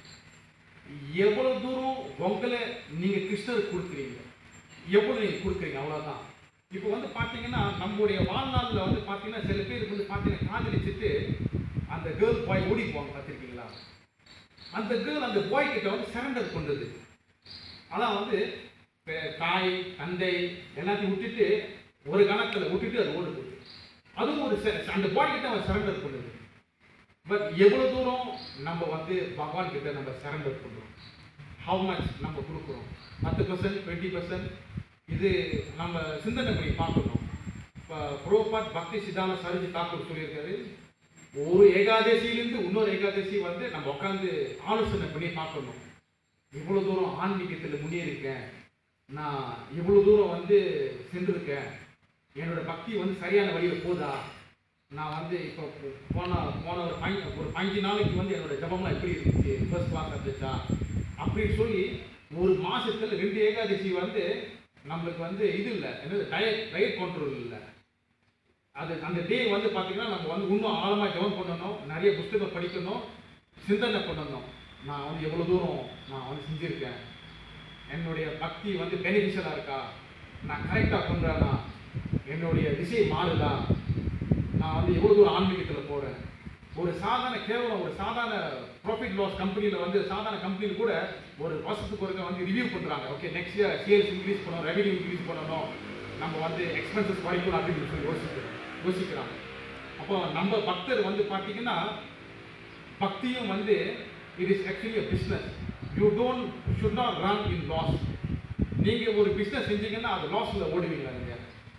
S2: எவ்வளோ தூரம் உங்களை நீங்கள் கிருஷ்ணருக்கு கொடுக்குறீங்க எவ்வளோ நீங்கள் கொடுக்குறீங்க அவ்வளோதான் இப்போ வந்து பார்த்தீங்கன்னா நம்மளுடைய வாழ்நாளில் வந்து பார்த்தீங்கன்னா சில பேருக்கு வந்து பார்த்தீங்கன்னா காதலிச்சுட்டு அந்த கேர்ள் பாய் ஓடி போவாங்க பார்த்துருக்கீங்களா அந்த கேர்ள் அந்த பாய் கிட்ட வந்து சரண்டர் பண்ணுறது அதான் வந்து பெ- தாய் தந்தை எல்லாத்தையும் விட்டுட்டு ஒரு கணக்கில் விட்டுட்டு அது ஓடுது அதுவும் ஒரு செ- அந்த பாய் கிட்ட அவன் சரண்டர் பண்ணுது பட் எவ்வளோ தூரம் நம்ம வந்து பகவான் கிட்ட நம்ம சரண்டர் பண்ணுறோம் ஹவு மச் நம்ம கொடுக்குறோம் பத்து பர்சன்ட் டுவெண்ட்டி பர்சன்ட் இது நம்ம சிந்தனை பண்ணி பார்க்கணும் இப்போ புரோபாட் பக்தி சித்தாந்த சரிஜி தாக்கூர் சொல்லியிருக்காரு ஒரு ஏகாதசியிலேருந்து இன்னொரு ஏகாதசி வந்து நம்ம உட்காந்து ஆலோசனை பண்ணி பார்க்கணும் இவ்வளோ தூரம் ஆன்மீகத்தில் முன்னேறிருக்கேன் நான் இவ்வளோ தூரம் வந்து சென்றிருக்கேன் என்னோட பக்தி வந்து சரியான வழியில் போதா நான் வந்து இப்போ போன போன ஒரு பஞ்ச ஒரு அஞ்சு நாளைக்கு வந்து என்னோட ஜபம்லாம் எப்படி இருந்துச்சு ஃபர்ஸ்ட் கிளாஸ் இருந்துச்சா அப்படின்னு சொல்லி ஒரு மாசத்துல ரெண்டு ஏகாதசி வந்து நம்மளுக்கு வந்து இது இல்லை என்னது டயட் டயட் கண்ட்ரோல் இல்லை அது அந்த டே வந்து பார்த்தீங்கன்னா நம்ம வந்து இன்னும் ஆழமாக ஜெபம் பண்ணணும் நிறைய புஸ்தகம் படிக்கணும் சிந்தனை பண்ணணும் நான் வந்து எவ்வளோ தூரம் நான் வந்து செஞ்சுருக்கேன் என்னுடைய பக்தி வந்து பெனிஃபிஷியலாக இருக்கா நான் கரெக்டாக பண்ணுறேனா என்னுடைய திசை மாறுதா நான் வந்து எவ்வளோ தூரம் ஆன்மீகத்தில் போகிறேன் ஒரு சாதாரண கேவலம் ஒரு சாதாரண ப்ராஃபிட் லாஸ் கம்பெனியில் வந்து சாதாரண கம்பெனியில் கூட ஒரு வருஷத்துக்கு ஒருக்க வந்து ரிவ்யூ பண்ணுறாங்க okay next year sales increase பண்ணணும் ரெவன்யூ இன்க்ரீஸ் பண்ணணும் நம்ம வந்து எக்ஸ்பென்சஸ் குறைக்கணும் அப்படின்னு சொல்லி யோசிக்கிறோம் யோசிக்கிறாங்க அப்போ நம்ம பக்தர் வந்து பார்த்தீங்கன்னா பக்தியும் வந்து it is actually a business you don't should not run in loss நீங்க ஒரு பிசினஸ் செஞ்சீங்கன்னா அது லாஸ்ல ஓடுவீங்களா நீங்க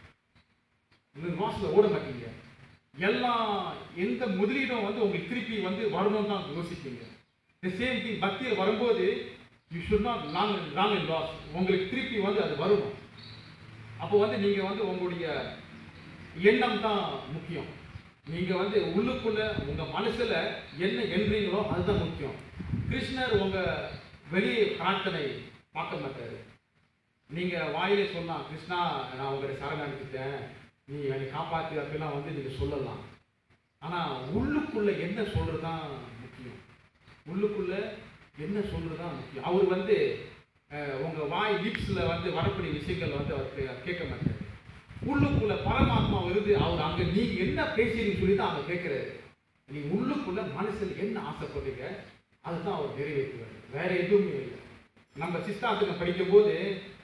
S2: இந்த லாஸ்ல ஓட மாட்டீங்க எல்லா எந்த முதலீடும் வந்து உங்களுக்கு திருப்பி வந்து வரணும் தான் யோசிப்பீங்க தி சேம் திங் பக்தியில் வரும்போது you should not long long in loss உங்களுக்கு திருப்பி வந்து அது வரணும் அப்போ வந்து நீங்க வந்து உங்களுடைய எண்ணம் தான் முக்கியம் நீங்க வந்து உள்ளுக்குள்ள உங்க மனசுல என்ன எண்றீங்களோ அதுதான் முக்கியம் கிருஷ்ணர் உங்க வெளி பிரார்த்தனை பார்க்க மாட்டாரு நீங்க வாயிலே சொல்லலாம் கிருஷ்ணா நான் உங்களை சரணடைஞ்சிட்டேன் நீ என்னை காப்பாத்து அப்படிலாம் வந்து நீங்க சொல்லலாம் ஆனா உள்ளுக்குள்ள என்ன சொல்றதுதான் முக்கியம் உள்ளுக்குள்ள என்ன சொல்றதுதான் முக்கியம் அவர் வந்து அஹ், உங்க வாய் லிப்ஸ்ல வந்து வரக்கூடிய விஷயங்கள் வந்து அவர் கே- கேட்க மாட்டாரு உள்ளுக்குள்ள பரமாத்மா வருது அவர் அங்க நீங்க என்ன பேசுறீங்கன்னு சொல்லி தான் அவங்க கேட்கிறாரு நீ உள்ளுக்குள்ள மனசுல என்ன ஆசைப்படுறீங்க அதுதான் அவர் நிறைவேற்றுவார் வேற எதுவுமே இல்லை நம்ம சிஸ்தாந்தகம் படிக்கும்போது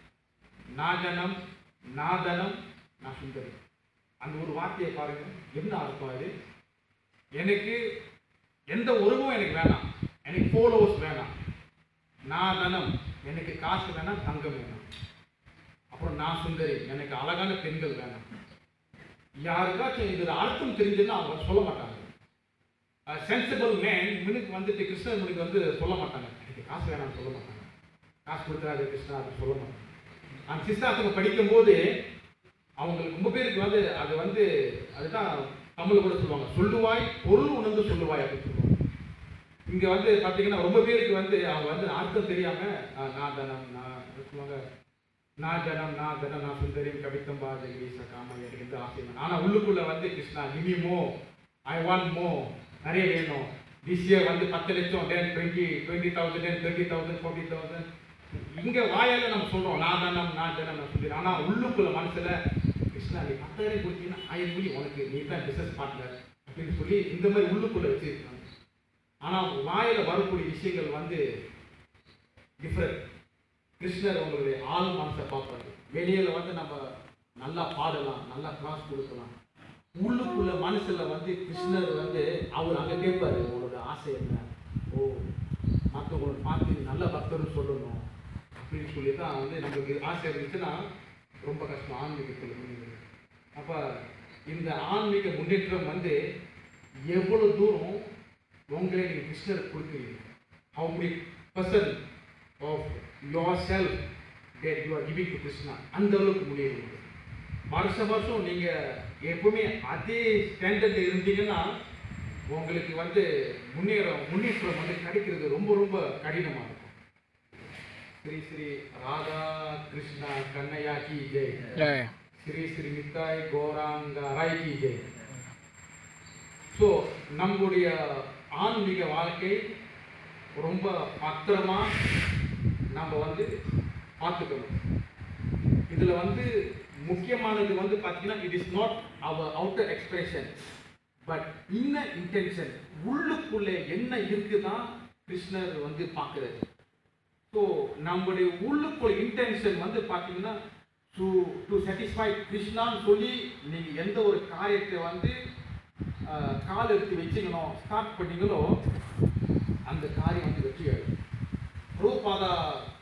S2: நாஜனம் நாதனம் நான் சுந்தரி அந்த ஒரு வார்த்தையை பாருங்க என்ன அர்த்தம் அது எனக்கு எந்த உறவும் எனக்கு வேணாம் எனக்கு ஃபாலோவர்ஸ் வேணாம் நாதனம் எனக்கு காசு வேணாம் தங்கம் வேணாம் அப்புறம் நான் சுந்தரி எனக்கு அழகான பெண்கள் வேணாம் யாருக்காச்சும் இதுல அர்த்தம் தெரிஞ்சதுன்னா அவங்க சொல்ல மாட்டாங்க சென்சிபிள் மேன் முனுக்கு வந்துட்டு கிருஷ்ணர் முனுக்கு வந்து சொல்ல மாட்டாங்க எனக்கு காசு வேணாம்னு சொல்ல மாட்டாங்க காசு கொடுக்குறாரு கிருஷ்ணா அது சொல்ல மாட்டாங்க அந்த சிஸ்டாத்துக்கு படிக்கும்போது அவங்களுக்கு ரொம்ப பேருக்கு வந்து அது வந்து அதுதான் தமிழ்ல கூட சொல்லுவாங்க சொல்லுவாய் பொருள் உணர்ந்து சொல்லுவாய் அப்படின்னு சொல்லுவாங்க இங்க வந்து பாத்தீங்கன்னா ரொம்ப பேருக்கு வந்து அவங்க வந்து அர்த்தம் தெரியாம ஆஹ், நான் தனம் நான் சொல்லுவாங்க நான் ஜனம் நான் ஜனம் நான் சுந்தரி கவித்தம்பா ஜெகதீச காமா எனக்கு எந்த ஆசை வேணும். ஆனா உள்ளுக்குள்ள வந்து கிருஷ்ணா கிமி மோ ஐ வாண்ட் மோ நிறைய வேணும் திஸ் இயர் வந்து பத்து லட்சம் ten twenty twenty thousand ten twenty thousand forty thousand இங்க வாயால நம்ம சொல்றோம் நான் தானம் நான் ஜனம் நான் சுந்தரி ஆனா உள்ளுக்குள்ள மனசுல கிருஷ்ணா நீ பத்தாயிரம் கொடுத்தீங்கன்னா ஆயிரம் மணி உனக்கு நீ தான் பிசினஸ் பார்ட்னர் அப்படின்னு சொல்லி இந்த மாதிரி உள்ளுக்குள்ள வச்சிருக்காங்க ஆனா வாயில வரக்கூடிய விஷயங்கள் வந்து டிஃப்ரெண்ட் கிருஷ்ணர் உங்களுடைய ஆள் மனசை பார்ப்பாரு வெளியில வந்து நம்ம நல்லா பாடலாம் நல்லா கிளாஸ் கொடுக்கலாம் உள்ளுக்குள்ள மனசுல வந்து கிருஷ்ணர் வந்து அவர் அங்க கேட்பாரு உங்களோட ஆசை என்ன ஓ மற்றவங்களோட பார்த்து நீ நல்ல பக்தர்னு சொல்லணும் அப்படின்னு சொல்லி தான் வந்து நமக்கு ஆசை இருந்துச்சுன்னா ரொம்ப கஷ்டம் ஆன்மீகத்தில் முன்னேறது அப்ப இந்த ஆன்மீக முன்னேற்றம் வந்து எவ்வளவு தூரம் உங்களை நீங்க கிருஷ்ணருக்கு கொடுக்குறீங்க how many percent of yourself that you are giving to Krishna அந்த அளவுக்கு முன்னேறீங்க வருஷம் வருஷம் நீங்க எப்பவுமே அதே ஸ்டாண்டர்ட்ல இருந்தீங்கன்னா உங்களுக்கு வந்து முன்னேறம் முன்னேற்றம் வந்து கிடைக்கிறது ரொம்ப ரொம்ப கடினமா இருக்கும் ஸ்ரீ ஸ்ரீ ராதா கிருஷ்ணா கண்ணையா கி ஜெய்
S4: ஜெய்
S2: ஸ்ரீ ஸ்ரீ நித்தாய் கௌராங்க ராய் கி ஜெய் ஸோ நம்முடைய ஆன்மீக வாழ்க்கை ரொம்ப பத்திரமா நம்ம வந்து பார்த்துக்கணும் இதுல வந்து முக்கியமானது வந்து பார்த்தீங்கன்னா it is not our outer expression but inner intention உள்ளுக்குள்ளே என்ன இருக்குதான் கிருஷ்ணர் வந்து பார்க்குறாரு ஸோ நம்முடைய உள்ளுக்குள்ள இன்டென்ஷன் வந்து பார்த்தீங்கன்னா டு டு சாட்டிஸ்ஃபை கிருஷ்ணான்னு சொல்லி நீங்கள் எந்த ஒரு காரியத்தை வந்து ஆஹ், கால் எடுத்து வச்சுக்கணும் ஸ்டார்ட் பண்ணீங்களோ அந்த காரியம் வந்து வெற்றியாகும் ரூபாதா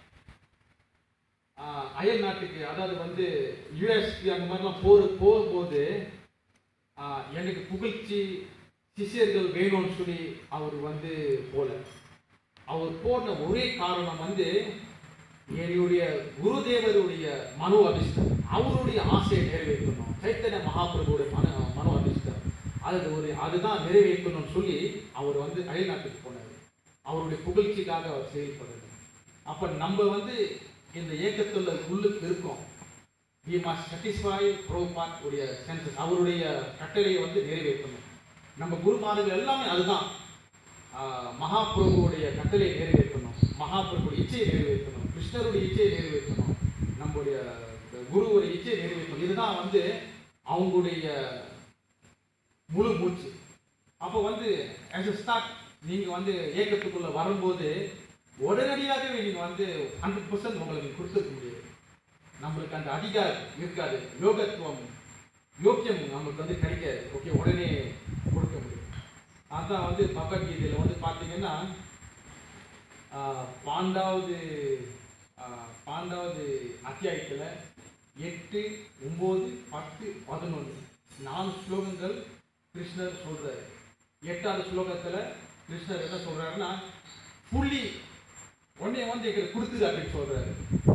S2: அயல் நாட்டுக்கு அதாவது வந்து யுஎஸ்க்கு அந்த மாதிரிலாம் போர் போகும்போது ஆஹ், எனக்கு புகழ்ச்சி சிஷ்யர்கள் வேணும்னு சொல்லி அவர் வந்து போல அவர் போன ஒரே காரணம் வந்து என்னுடைய குருதேவருடைய மனு அபிஷ்டம் அவருடைய ஆசையை நிறைவேற்றணும் சைத்தன்ய மகாபிரபுடைய மன மனு அபிஷ்டம் அது ஒரு அதுதான் நிறைவேற்றணும்னு சொல்லி அவர் வந்து அயல்நாட்டுக்கு போனார் அவருடைய புகழ்ச்சிக்காக அவர் செயல்படுறாரு அப்ப நம்ம வந்து இந்த இயக்கத்துல உள்ளுக்கு இருக்கோம் வி மஸ்ட் satisfy ப்ரோபாட் உடைய சென்சஸ் அவருடைய கட்டளையை வந்து நிறைவேற்றணும் நம்ம குருமார்கள் எல்லாமே அதுதான் ஆஹ், மகாபிரபுவுடைய கட்டளையை நிறைவேற்றணும் மகாபிரபுடைய இச்சையை நிறைவேற்றணும் கிருஷ்ணருடைய இச்சையை நிறைவேற்றணும் நம்முடைய குருவுடைய இச்சையை நிறைவேற்றணும் இதுதான் வந்து அவங்களுடைய முழு மூச்சு அப்போ வந்து ஆஸ் a ஸ்டார்ட் நீங்கள் வந்து இயக்கத்துக்குள்ள வரும்போது உடனடியாகவே நீங்கள் வந்து ஹண்ட்ரட் பர்சன்ட் உங்களுக்கு கொடுத்துக்க முடியாது நம்மளுக்கு அந்த அதிகாரம் இருக்காது யோகத்துவம் யோக்கியம் நமக்கு வந்து கிடைக்காது ஓகே உடனே கொடுக்க முடியும் அதான் வந்து பகவத்கீதையில் வந்து பார்த்தீங்கன்னா பாண்டாவது ஆஹ், பாண்டாவது அத்தியாயத்தில் எட்டு ஒம்பது பத்து பதினொன்று நாலு ஸ்லோகங்கள் கிருஷ்ணர் சொல்றாரு எட்டாவது ஸ்லோகத்தில் கிருஷ்ணர் என்ன சொல்றாருன்னா புள்ளி உடனே வந்து எங்களுக்கு கொடுத்துது அப்படின்னு சொல்றாரு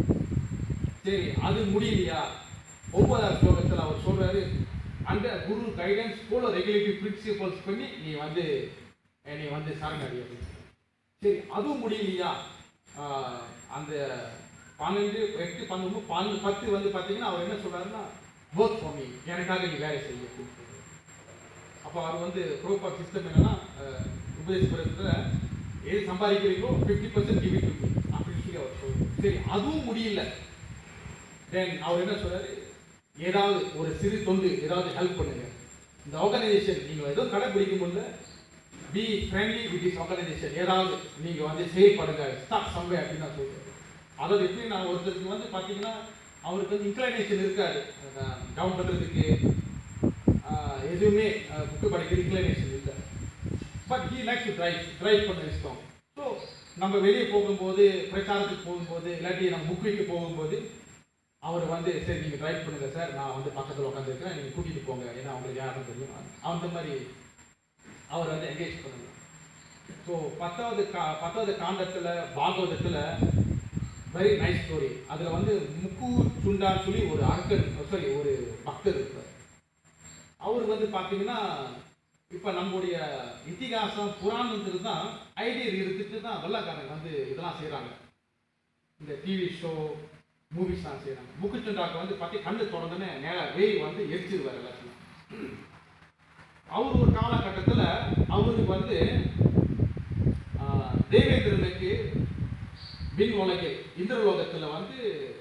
S2: சரி அது முடியலையா ஒன்பதாவது ஸ்லோகத்தில் அவர் சொல்றாரு அந்த குரு கைடன்ஸ் போல ரெகுலேட்டிவ் பிரின்சிபல்ஸ் பண்ணி நீ வந்து நீ வந்து சரணடி அப்படின்னு சரி அதுவும் முடியலையா ஆஹ் அந்த பன்னெண்டு எட்டு பன்னெண்டு பன்னெண்டு பத்து வந்து பார்த்தீங்கன்னா அவர் என்ன சொல்றாருன்னா ஒர்க் ஃபார் மீ எனக்காக நீ வேலை செய்ய அப்படின்னு சொல்றாரு அப்போ அவர் வந்து ப்ரோப்பர் சிஸ்டம் என்னன்னா அஹ், உபதேசபுரத்தில் எது சம்பாதிக்கிறீங்களோ ஃபிஃப்டி பர்சன்ட் கிவி டு அப்படின்னு சொல்லி அவர் சொல்றாரு சரி அதுவும் முடியல தென் அவர் என்ன சொல்றாரு ஏதாவது ஒரு சிறு தொண்டு ஏதாவது ஹெல்ப் பண்ணுங்க இந்த ஆர்கனைசேஷன் நீங்கள் எதுவும் கடைபிடிக்கும் போது be friendly with this organisation ஏதாவது நீங்கள் வந்து செயல்படுங்க ஸ்டார்ட் சம்வே அப்படின்னு நான் சொல்றேன் அதாவது எப்படி நான் ஒருத்தருக்கு வந்து பார்த்தீங்கன்னா அவருக்கு வந்து இன்க்ளைனேஷன் இருக்காது டவுன் பண்ணுறதுக்கு எதுவுமே புக்கு படிக்கிற இன்க்ளைனேஷன் இல்லை but he like to drive drive பண்ண இஷ்டம் ஸோ நம்ம வெளியே போகும்போது பிரச்சாரத்துக்கு போகும்போது இல்லாட்டி நம்ம புக் வைக்க போகும்போது அவர் வந்து சரி நீங்கள் ட்ரைவ் பண்ணுங்க சார் நான் வந்து பக்கத்தில் உட்காந்துருக்கேன் நீங்கள் கூட்டிகிட்டு போங்க ஏன்னா அவங்களுக்கு யாருன்னு தெரியும் அந்த மாதிரி அவர் வந்து என்கேஜ் பண்ணுங்க ஸோ பத்தாவது கா பத்தாவது காண்டத்தில் பாகவதத்தில் வெரி நைஸ் ஸ்டோரி அதில் வந்து முக்கு சுண்டான்னு சொல்லி ஒரு அரக்கர் சாரி ஒரு பக்தர் இருப்பார் அவர் வந்து பார்த்தீங்கன்னா இப்போ நம்முடைய இதிகாசம் புராணத்துக்கு தான் ஐடியா எடுத்துட்டு தான் வெள்ளக்காரங்க வந்து இதெல்லாம் செய்கிறாங்க இந்த டிவி ஷோ மூவிஸ்லாம் செய்கிறாங்க முக்கு சுண்டாக்கு வந்து பார்த்து கண்ணு திறந்தோன்னே நேராக வெய் வந்து எரிச்சிருவார் எல்லாத்தையும் அவர் ஒரு காலகட்டத்தில் அவருக்கு வந்து ஆஹ், தேவேந்திரனுக்கு விண் உலகில் இந்திரலோகத்தில் வந்து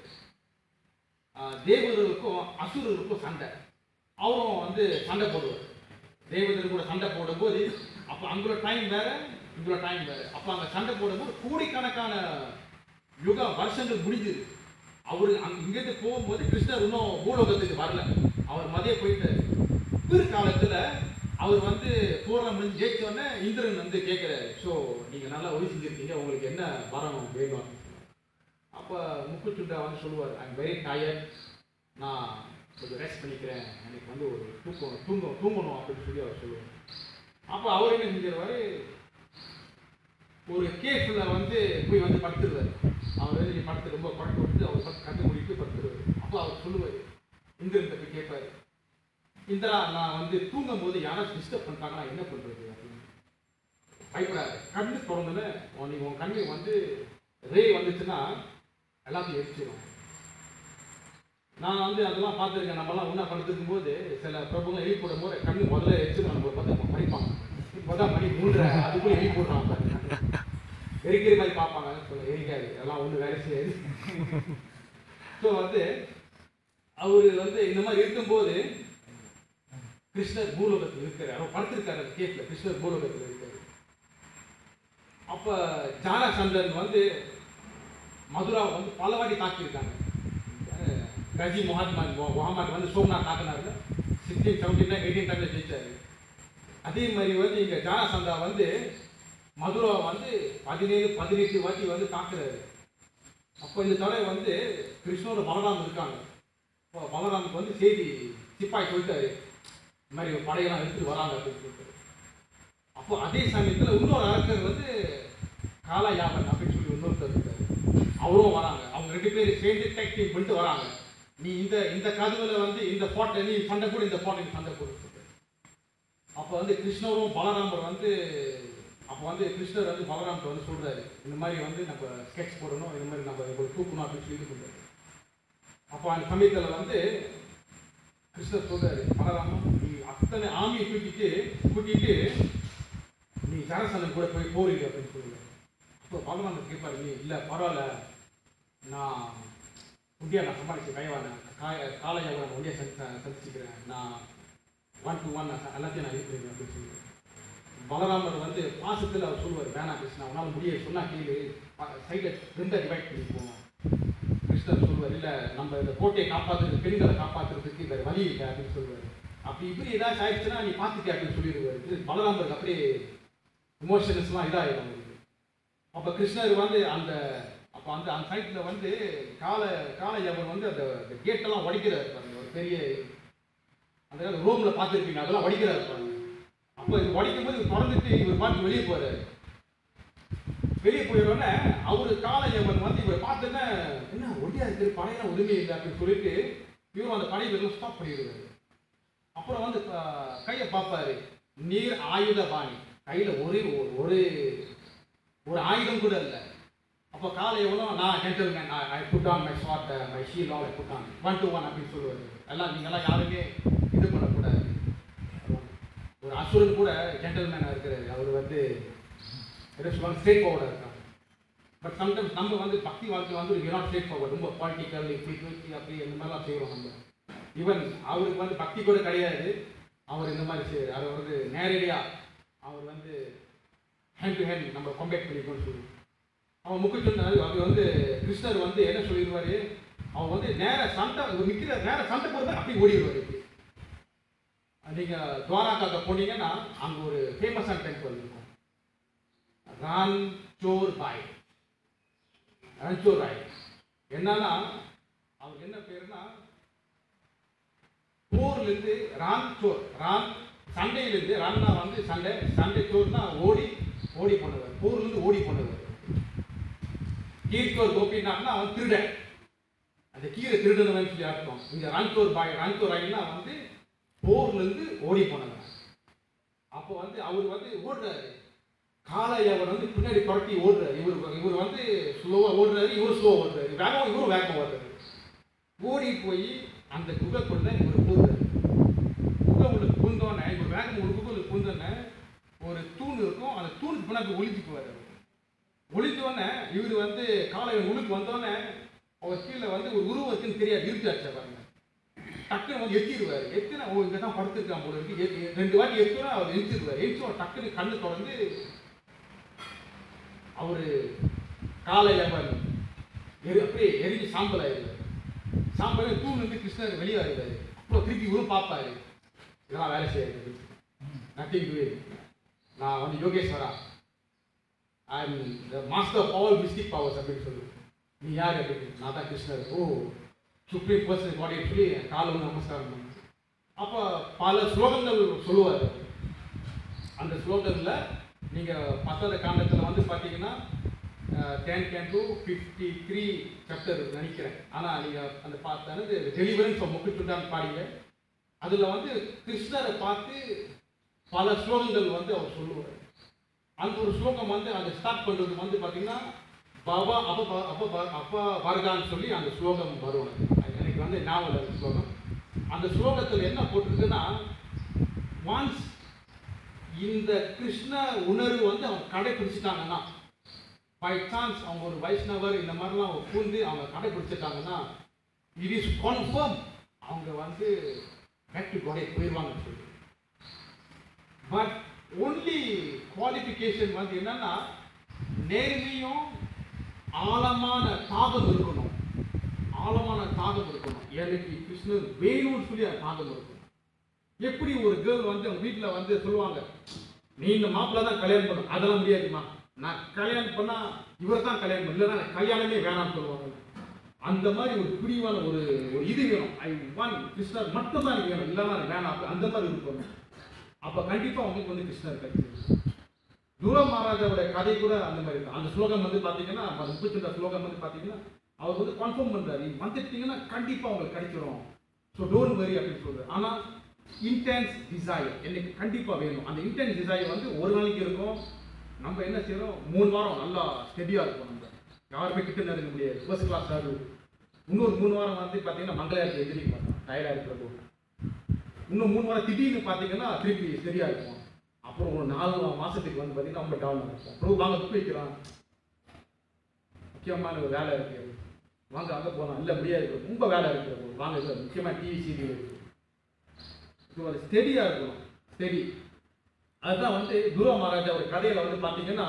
S2: ஆஹ், தேவர்களுக்கும் அசுரருக்கும் சண்டை அவரும் வந்து சண்டை போடுவார் தேவேந்திரன் கூட சண்டை போடும்போது அப்போ அங்குள்ள டைம் வேற இங்குள்ள டைம் வேற அப்போ அங்கே சண்டை போடும்போது கோடிக்கணக்கான யுக வருஷங்கள் முடிஞ்சுது அவரு அங்க இங்கிருந்து போகும்போது கிருஷ்ணர் இன்னும் பூலோகத்துக்கு வரல அவர் மதிய போயிட்டாரு பிற்காலத்துல அவர் வந்து பூரணம் முடிஞ்சு ஜெயிச்ச உடனே இந்திரன் வந்து கேட்கிறாரு ஸோ நீங்க நல்லா ஒளி செஞ்சிருக்கீங்க உங்களுக்கு என்ன வரணும் வேணும் அப்போ முக்குச்சுண்டா வந்து சொல்லுவார் ஐம் வெரி டயர்ட் நான் கொஞ்சம் ரெஸ்ட் பண்ணிக்கிறேன் எனக்கு வந்து ஒரு தூக்கம் தூங்க தூங்கணும் அப்படின்னு சொல்லி அவர் சொல்லுவார் அப்போ அவர் என்ன செஞ்சிருவாரு ஒரு கேஃப்ல வந்து போய் வந்து படுத்துருவார் அவர் வந்து நீ படுத்து ரொம்ப படுத்து விட்டு அவர் படுத்து கண்ணு மூடிட்டு படுத்துருவார் அப்போ அவர் சொல்லுவார் இந்திரன் போய் கேட்பாரு இந்திரா நான் வந்து தூங்கும் போது யாராச்சும் டிஸ்டர்ப் பண்ணிட்டாங்கன்னா என்ன பண்றது அப்படின்னு பயப்படாது கண்ணு திறந்தோன்னே உன் நீ உன் கண்ணு வந்து ரே வந்துச்சுன்னா எல்லாத்தையும் எரிச்சிடும் நான் வந்து அதெல்லாம் பார்த்துருக்கேன் நம்மலாம் ஒன்றா படுத்துக்கும் போது சில பிரபுங்க எழுதி போடும் போது கண்ணு முதல்ல எரிச்சிடும் நம்ம பார்த்து படிப்பாங்க இப்போதான் மணி மூன்றரை அதுக்குள்ள எழுதி போடுறாங்க எரிக்கிற மாதிரி பார்ப்பாங்க சொல்ல எரிக்காது எல்லாம் ஒன்றும் வேலை செய்யாது ஸோ வந்து அவர் வந்து இந்த மாதிரி இருக்கும்போது கிருஷ்ணர் பூலோகத்தில் இருக்கிறார் அவர் படுத்திருக்காரு அந்த கேஸ்ல கிருஷ்ணர் பூலோகத்தில் இருக்காரு அப்ப ஜானசந்தன் வந்து மதுராவை வந்து பல வாட்டி தாக்கியிருக்காங்க அஹ் கஜி முகமது முகமது வந்து சோம்நாத் தாக்கினார்ல சிக்ஸ்டீன் செவன்டீன் எயிட்டீன் டைம்ல ஜெயிச்சாரு அதே மாதிரி வந்து இங்க ஜானசந்தா வந்து மதுரா வந்து பதினேழு பதினெட்டு வாட்டி வந்து தாக்குறாரு அப்போ இந்த தடவை வந்து கிருஷ்ணோட பலராம் இருக்காங்க அப்போ பலராமுக்கு வந்து செய்தி சிப்பாய் சொல்லிட்டாரு இந்த மாதிரி ஒரு படையெல்லாம் எடுத்துட்டு வராங்க அப்படின்னு சொல்லிட்டு அப்போ அதே சமயத்தில் இன்னொரு அரக்கர் வந்து காலாயாமன் அப்படின்னு சொல்லி இன்னொருத்தர் இருக்காரு அவரும் வராங்க அவங்க ரெண்டு பேரும் சேர்ந்து டேக் டீம் பண்ணிட்டு வராங்க நீ இந்த இந்த கதவுல வந்து இந்த போட்டை நீ சண்டை போடு இந்த போட்டை நீ சண்டை போடு சொல்லிட்டு. அப்போ வந்து கிருஷ்ணரும் பலராமர் வந்து அப்போ வந்து கிருஷ்ணர் வந்து பலராமர் வந்து சொல்றாரு இந்த மாதிரி வந்து நம்ம ஸ்கெட்ச் போடணும் இந்த மாதிரி நம்ம ஒரு தூக்கணும் அப்படின்னு சொல்லி இது பண்றாரு அப்போ அந்த சமயத்தில் வந்து கிருஷ்ணர் சொல்றாரு பலராமன் நீ அத்தனை ஆமியை தூக்கிட்டு கூட்டிட்டு நீ ஜனசனன் கூட போய் போறீங்க அப்படின்னு சொல்லுங்க அப்போ பலராமன் கேட்பாரு நீ இல்லை பரவாயில்ல நான் உண்டியா நான் சமாளிச்சு கைவான காய காலையாக நான் உண்டியா சந்தி சந்திச்சுக்கிறேன் நான் ஒன் டு ஒன் எல்லாத்தையும் நான் இருக்கிறேன் அப்படின்னு சொல்லுவேன் பலராமர் வந்து பாசத்தில் அவர் சொல்லுவார் வேணாம் கிருஷ்ணா உன்னால் முடியாது சொன்னா கேளு சைடில் ரெண்டாக டிவைட் பண்ணி போவோம் கிருஷ்ணர் சொல்லுவார் இல்லை நம்ம இந்த கோட்டையை காப்பாற்றுறது பெண்களை காப்பாற்றுறதுக்கு வேறு வழி இல்லை அப்படின்னு சொல்லுவார் அப்படி இப்படி ஏதாச்சும் ஆயிடுச்சுன்னா நீ பார்த்துக்க அப்படின்னு சொல்லிடுவார் இது பலராமருக்கு அப்படியே இமோஷன்ஸ்லாம் இதாகிடும் அவருக்கு அப்போ கிருஷ்ணர் வந்து அந்த அப்போ அந்த அந்த சைட்டில் வந்து கால காலையவன் வந்து அந்த கேட்டெல்லாம் உடைக்கிறாரு பாருங்க ஒரு பெரிய அந்த ரோமில் பார்த்துருப்பீங்க அதெல்லாம் உடைக்கிறாரு பாருங்க அப்போ இது உடைக்கும் போது இவர் திறந்துட்டு இவர் பார்த்து வெளியே போறாரு வெளியே போயிடுறோன்னே அவரு காலையவன் வந்து இவர் பார்த்தோன்னே என்ன ஒடியா இருக்கு படையெல்லாம் உரிமை இல்லை அப்படின்னு சொல்லிட்டு இவரும் அந்த படை வீரர்கள் ஸ்டாப் பண்ணிடுவாரு அப்புறம் வந்து அஹ், கையை பார்ப்பாரு நீர் ஆயுத பாணி கையில் ஒரே ஒரு- ஒரு ஒரு ஆயுதம் கூட இல்லை அப்போ காலை எவ்வளோ நான் gentleman I put on my short my shield all put on one two one அப்படின்னு சொல்லுவார் எல்லாம் நீங்களாம் யாருமே இது பண்ணக்கூடாது ஒரு அசுரன் கூட ஜென்டல்மேனாக இருக்கிறாரு அவர் வந்து என்ன சொல்லுவாங்க ஸ்ட்ரெயிட் ஃபார்வர்டாக இருக்காங்க பட் சம்டைம்ஸ் நம்ம வந்து பக்தி வாழ்க்கை வந்து யூ நாட் ஸ்ட்ரெயிட் ஃபார்வர்ட் ரொம்ப பாலிட்டிக்கல் இப்படி அப்படி இந்த மாதிரிலாம் செய்கிறோம் நம்ம ஈவன் அவருக்கு வந்து பக்தி கூட கிடையாது அவர் இந்த மாதிரி செய்யறாரு அவர் வந்து நேரடியாக அவர் வந்து ஹேண்ட் டு ஹேண்ட் நம்ம கம்பேட் பண்ணிக்கணும்னு சொல்லி அவன் முக்கிய சொன்னாரு அவர் வந்து கிருஷ்ணர் வந்து என்ன சொல்லிடுவாரு அவர் வந்து நேர சண்டை இவர் நிற்கிற நேர சண்டை போடுறது அப்படி ஓடிடுவார் நீங்க துவாராக்காக்க போனீங்கன்னா அங்க ஒரு ஃபேமஸான டெம்பிள் இருக்கும் ரான் சோர் பாய் ரன்சோர் ராய் என்னன்னா அவர் என்ன பேருனா போர்லேருந்து ரான் சோர் ரான் சண்டையிலேருந்து ரான்னா வந்து சண்டை சண்டை சோர்னா ஓடி ஓடி போனவர் போர்லேருந்து ஓடி போனவர் கீர்த்தோர் கோபிநாத்னா அவன் திருடன் அந்த கீரை திருடனவன் சொல்லி அர்த்தம் இங்க ரான்தோர் பாய் ரான்தோர் ராய்னா வந்து போர்லேருந்து ஓடி போனவன் அப்போ வந்து அவர் வந்து ஓடுறாரு காலை அவர் வந்து பின்னாடி துரட்டி ஓடுறாரு இவர் இவர் வந்து ஸ்லோவாக ஓடுறாரு இவர் ஸ்லோவாக ஓடுறாரு வேகம் இவரும் வேகமாக ஓடுறாரு ஓடி போய் அந்த குகைக்குள்ள இவர் பூந்தாரு குகை உள்ள பூந்தோன்னே இவர் வேகம் ஒரு குகை உள்ள பூந்தோன்னே ஒரு தூண் இருக்கும் அந்த தூணுக்கு பின்னாடி ஒளிஞ்சுக்குவார் அவர் ஒளிஞ்சோடனே இவர் வந்து காலை உளுக்கு வந்தோடனே அவர் கீழே வந்து ஒரு உருவம் இருக்குன்னு தெரியாது இருட்டாச்சு பாருங்க டக்குன்னு வந்து எத்திடுவார் எத்தினா ஓ இங்கே தான் படுத்துருக்கான் போல இருக்கு எ- எ- ரெண்டு வாட்டி எத்தினா அவர் எரிச்சிருவார் எரிச்சு டக்குன்னு கண்ணு திறந்து அவரு காலை அவன் எரி அப்படியே எரிஞ்சு சாம்பல் ஆயிடுவார் சாம்பல் தூண் வந்து கிருஷ்ணர் வெளியே வருவார் அப்புறம் திருப்பி இவரும் பார்ப்பாரு இதெல்லாம் வேலை செய்யாது நத்திங் டு நான் வந்து Yogeshwara I am the master of all mystic powers அப்படின்னு சொல்லு நீ யார் அப்படின்னு நான் தான் கிருஷ்ணர் ஓ சுப்ரீம் பர்சன் பாடி சொல்லி காலை வந்து நமஸ்காரம் பண்ணு அப்போ பல ஸ்லோகங்கள் சொல்லுவார் அந்த ஸ்லோகங்களில் நீங்கள் பத்தாவது காண்டத்தில் வந்து பார்த்தீங்கன்னா ten can to fifty three chapter நினைக்கிறேன் ஆனால் நீங்கள் அந்த பார்த்தது டெலிவரன்ஸ் ஆஃப் முக்கியத்துவம் பாடிங்க அதில் வந்து கிருஷ்ணரை பார்த்து பல ஸ்லோகங்கள் வந்து அவர் சொல்லுவார் அந்த ஒரு ஸ்லோகம் வந்து அந்த ஸ்டார்ட் பண்ணுறது வந்து பார்த்தீங்கன்னா பாபா அப்ப ப- அப்ப ப- அப்பா வருகான்னு சொல்லி அந்த ஸ்லோகம் வரும் எனக்கு. எனக்கு வந்து நாவல் அந்த ஸ்லோகம் அந்த ஸ்லோகத்தில் என்ன போட்டிருக்குன்னா ஒன்ஸ் இந்த கிருஷ்ண உணர்வு வந்து அவங்க கடைபிடிச்சிட்டாங்கன்னா பை சான்ஸ் அவங்க ஒரு வைஷ்ணவர் இந்த மாதிரிலாம் அவங்க பூந்து அவங்க கடைபிடிச்சிட்டாங்கன்னா இட் இஸ் கன்ஃபார்ம் அவங்க வந்து பேக் டு கோடை போயிடுவாங்கன்னு சொல்லி பட் ஒன்லி குவாலிஃபிகேஷன் வந்து என்னன்னா நேர்மையும் ஆழமான தாகம் இருக்கணும் ஆழமான தாகம் இருக்கணும் எனக்கு கிருஷ்ணர் வேணும்னு சொல்லி அந்த தாகம் இருக்கணும் எப்படி ஒரு கேர்ள் வந்து அவங்க வீட்டில் வந்து சொல்லுவாங்க நீ இந்த மாப்பிள்ளை தான் கல்யாணம் பண்ணணும் அதெல்லாம் முடியாதுமா நான் கல்யாணம் பண்ணா இவர் தான் கல்யாணம் பண்ண இல்லைன்னா எனக்கு கல்யாணமே வேணாம்னு சொல்லுவாங்க அந்த மாதிரி ஒரு பிடிவான ஒரு ஒரு இது வேணும் ஐ வான் கிருஷ்ணர் மட்டும் தான் எனக்கு வேணும் இல்லைன்னா எனக்கு வேணாம் அப்ப அந்த மாதிரி இருக்கணும் அப்போ கண்டிப்பாக உங்களுக்கு வந்து கிருஷ்ணர் கிடைச்சிருக்கு தூர மகாராஜாவோட கதை கூட அந்த மாதிரி இருக்கு அந்த ஸ்லோகம் வந்து பார்த்தீங்கன்னா அந்த முப்பத்தி ஸ்லோகம் வந்து பார்த்தீங்கன்னா அவர் வந்து கன்ஃபார்ம் பண்ணுறாரு வந்துட்டீங்கன்னா கண்டிப்பாக உங்களுக்கு கிடைச்சிரும் ஸோ டோன்ட் வரி அப்படின்னு சொல்றாரு ஆனால் இன்டென்ஸ் டிசைர் எனக்கு கண்டிப்பாக வேணும் அந்த இன்டென்ஸ் டிசைர் வந்து ஒரு நாளைக்கு இருக்கும் நம்ம என்ன செய்யறோம் மூணு வாரம் நல்லா ஸ்டெடியாக இருக்கும் நம்ம யாருமே கிட்ட நெருங்க முடியாது ஃபர்ஸ்ட் கிளாஸ் ஆகுது இன்னொரு மூணு வாரம் வந்து பார்த்தீங்கன்னா மங்களாருக்கு எதிரிக்க மாட்டோம் டயர்டாக இருக்கிறப்போ இன்னும் மூணு வாரம் திடீர்னு பார்த்தீங்கன்னா திருப்பி சரியா இருக்கும் அப்புறம் ஒரு நாலு மாசத்துக்கு வந்து பார்த்தீங்கன்னா ரொம்ப டவுன் இருக்கும் அப்புறம் வாங்க புக் வைக்கிறான் முக்கியமான ஒரு வேலை இருக்கு வாங்க அங்கே போகலாம் இல்லை முடியாது ரொம்ப வேலை இருக்கு வாங்க சார் முக்கியமாக டிவி சீரியல் இருக்கு ஸோ அது ஸ்டெடியாக இருக்கணும் ஸ்டெடி அதுதான் வந்து துருவ மகாராஜா ஒரு கதையில் வந்து பார்த்தீங்கன்னா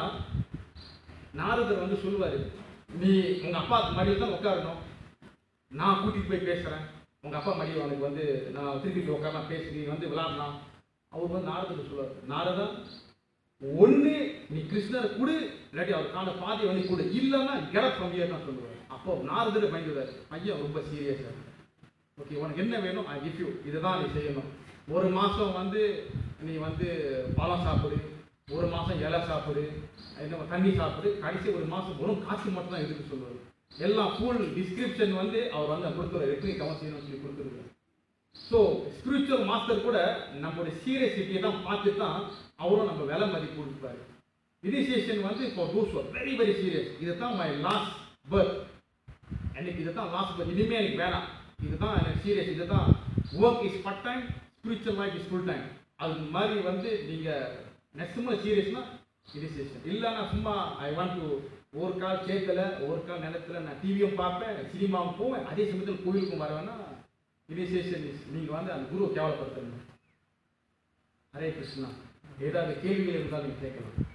S2: நாரதர் வந்து சொல்லுவார் நீ உங்கள் அப்பா மடியில் தான் உட்காரணும் நான் கூட்டிகிட்டு போய் பேசுகிறேன் உங்கள் அப்பா மடியில் உனக்கு வந்து நான் திருப்பி போய் உட்காரலாம் பேசி நீ வந்து விளாட்லாம் அவர் வந்து நாரதர் சொல்லுவார் நாரதா ஒன்று நீ கிருஷ்ணர் கொடு இல்லாட்டி அவர் காண பாதி வந்து கொடு இல்லைன்னா கெடப் ஃப்ரம் தான் சொல்லுவார் அப்போ நாரதர் பயந்துவார் பையன் ரொம்ப சீரியஸாக ஓகே உனக்கு என்ன வேணும் ஐ கிஃப் யூ இதுதான் நீ செய்யணும் ஒரு மாதம் வந்து நீ வந்து பழம் சாப்பிடு ஒரு மாதம் இலை சாப்பிடு என்ன தண்ணி சாப்பிடு கடைசி ஒரு மாதம் வெறும் காசு மட்டும் தான் எதுக்கு சொல்லுவார் எல்லாம் ஃபுல் டிஸ்கிரிப்ஷன் வந்து அவர் வந்து கொடுத்துருவார் எப்படி கவனம் செய்யணும்னு சொல்லி கொடுத்துருவார் ஸோ ஸ்பிரிச்சுவல் மாஸ்டர் கூட நம்மளுடைய சீரியஸிட்டியை தான் பார்த்து தான் அவரும் நம்ம விலை மதிப்பு கொடுப்பாரு இனிஷியேஷன் வந்து இப்போ டூஸ் வெரி வெரி சீரியஸ் இது தான் மை லாஸ்ட் பர்த் எனக்கு இது தான் லாஸ்ட் பர்த் இனிமே எனக்கு வேணாம் இதுதான் எனக்கு சீரியஸ் இது தான் work is part time spiritual life is full time அது மாதிரி வந்து நீங்கள் நெக்ஸ்ட் சீரியஸ்னா இனிஷியேஷன் இல்லைன்னா சும்மா ஐ வாண்ட் டு ஒரு கால் சேத்துல ஒரு கால் நிலத்துல நான் டிவியும் பார்ப்பேன் சினிமாவும் போவேன் அதே சமயத்தில் கோயிலுக்கும் வரவேன்னா இனிஷியேஷன் இஸ் நீங்கள் வந்து அந்த குருவை கேவலப்படுத்தணும் ஹரே கிருஷ்ணா ஏதாவது கேள்விகள் இருந்தால் நீங்கள் கேட்கலாம்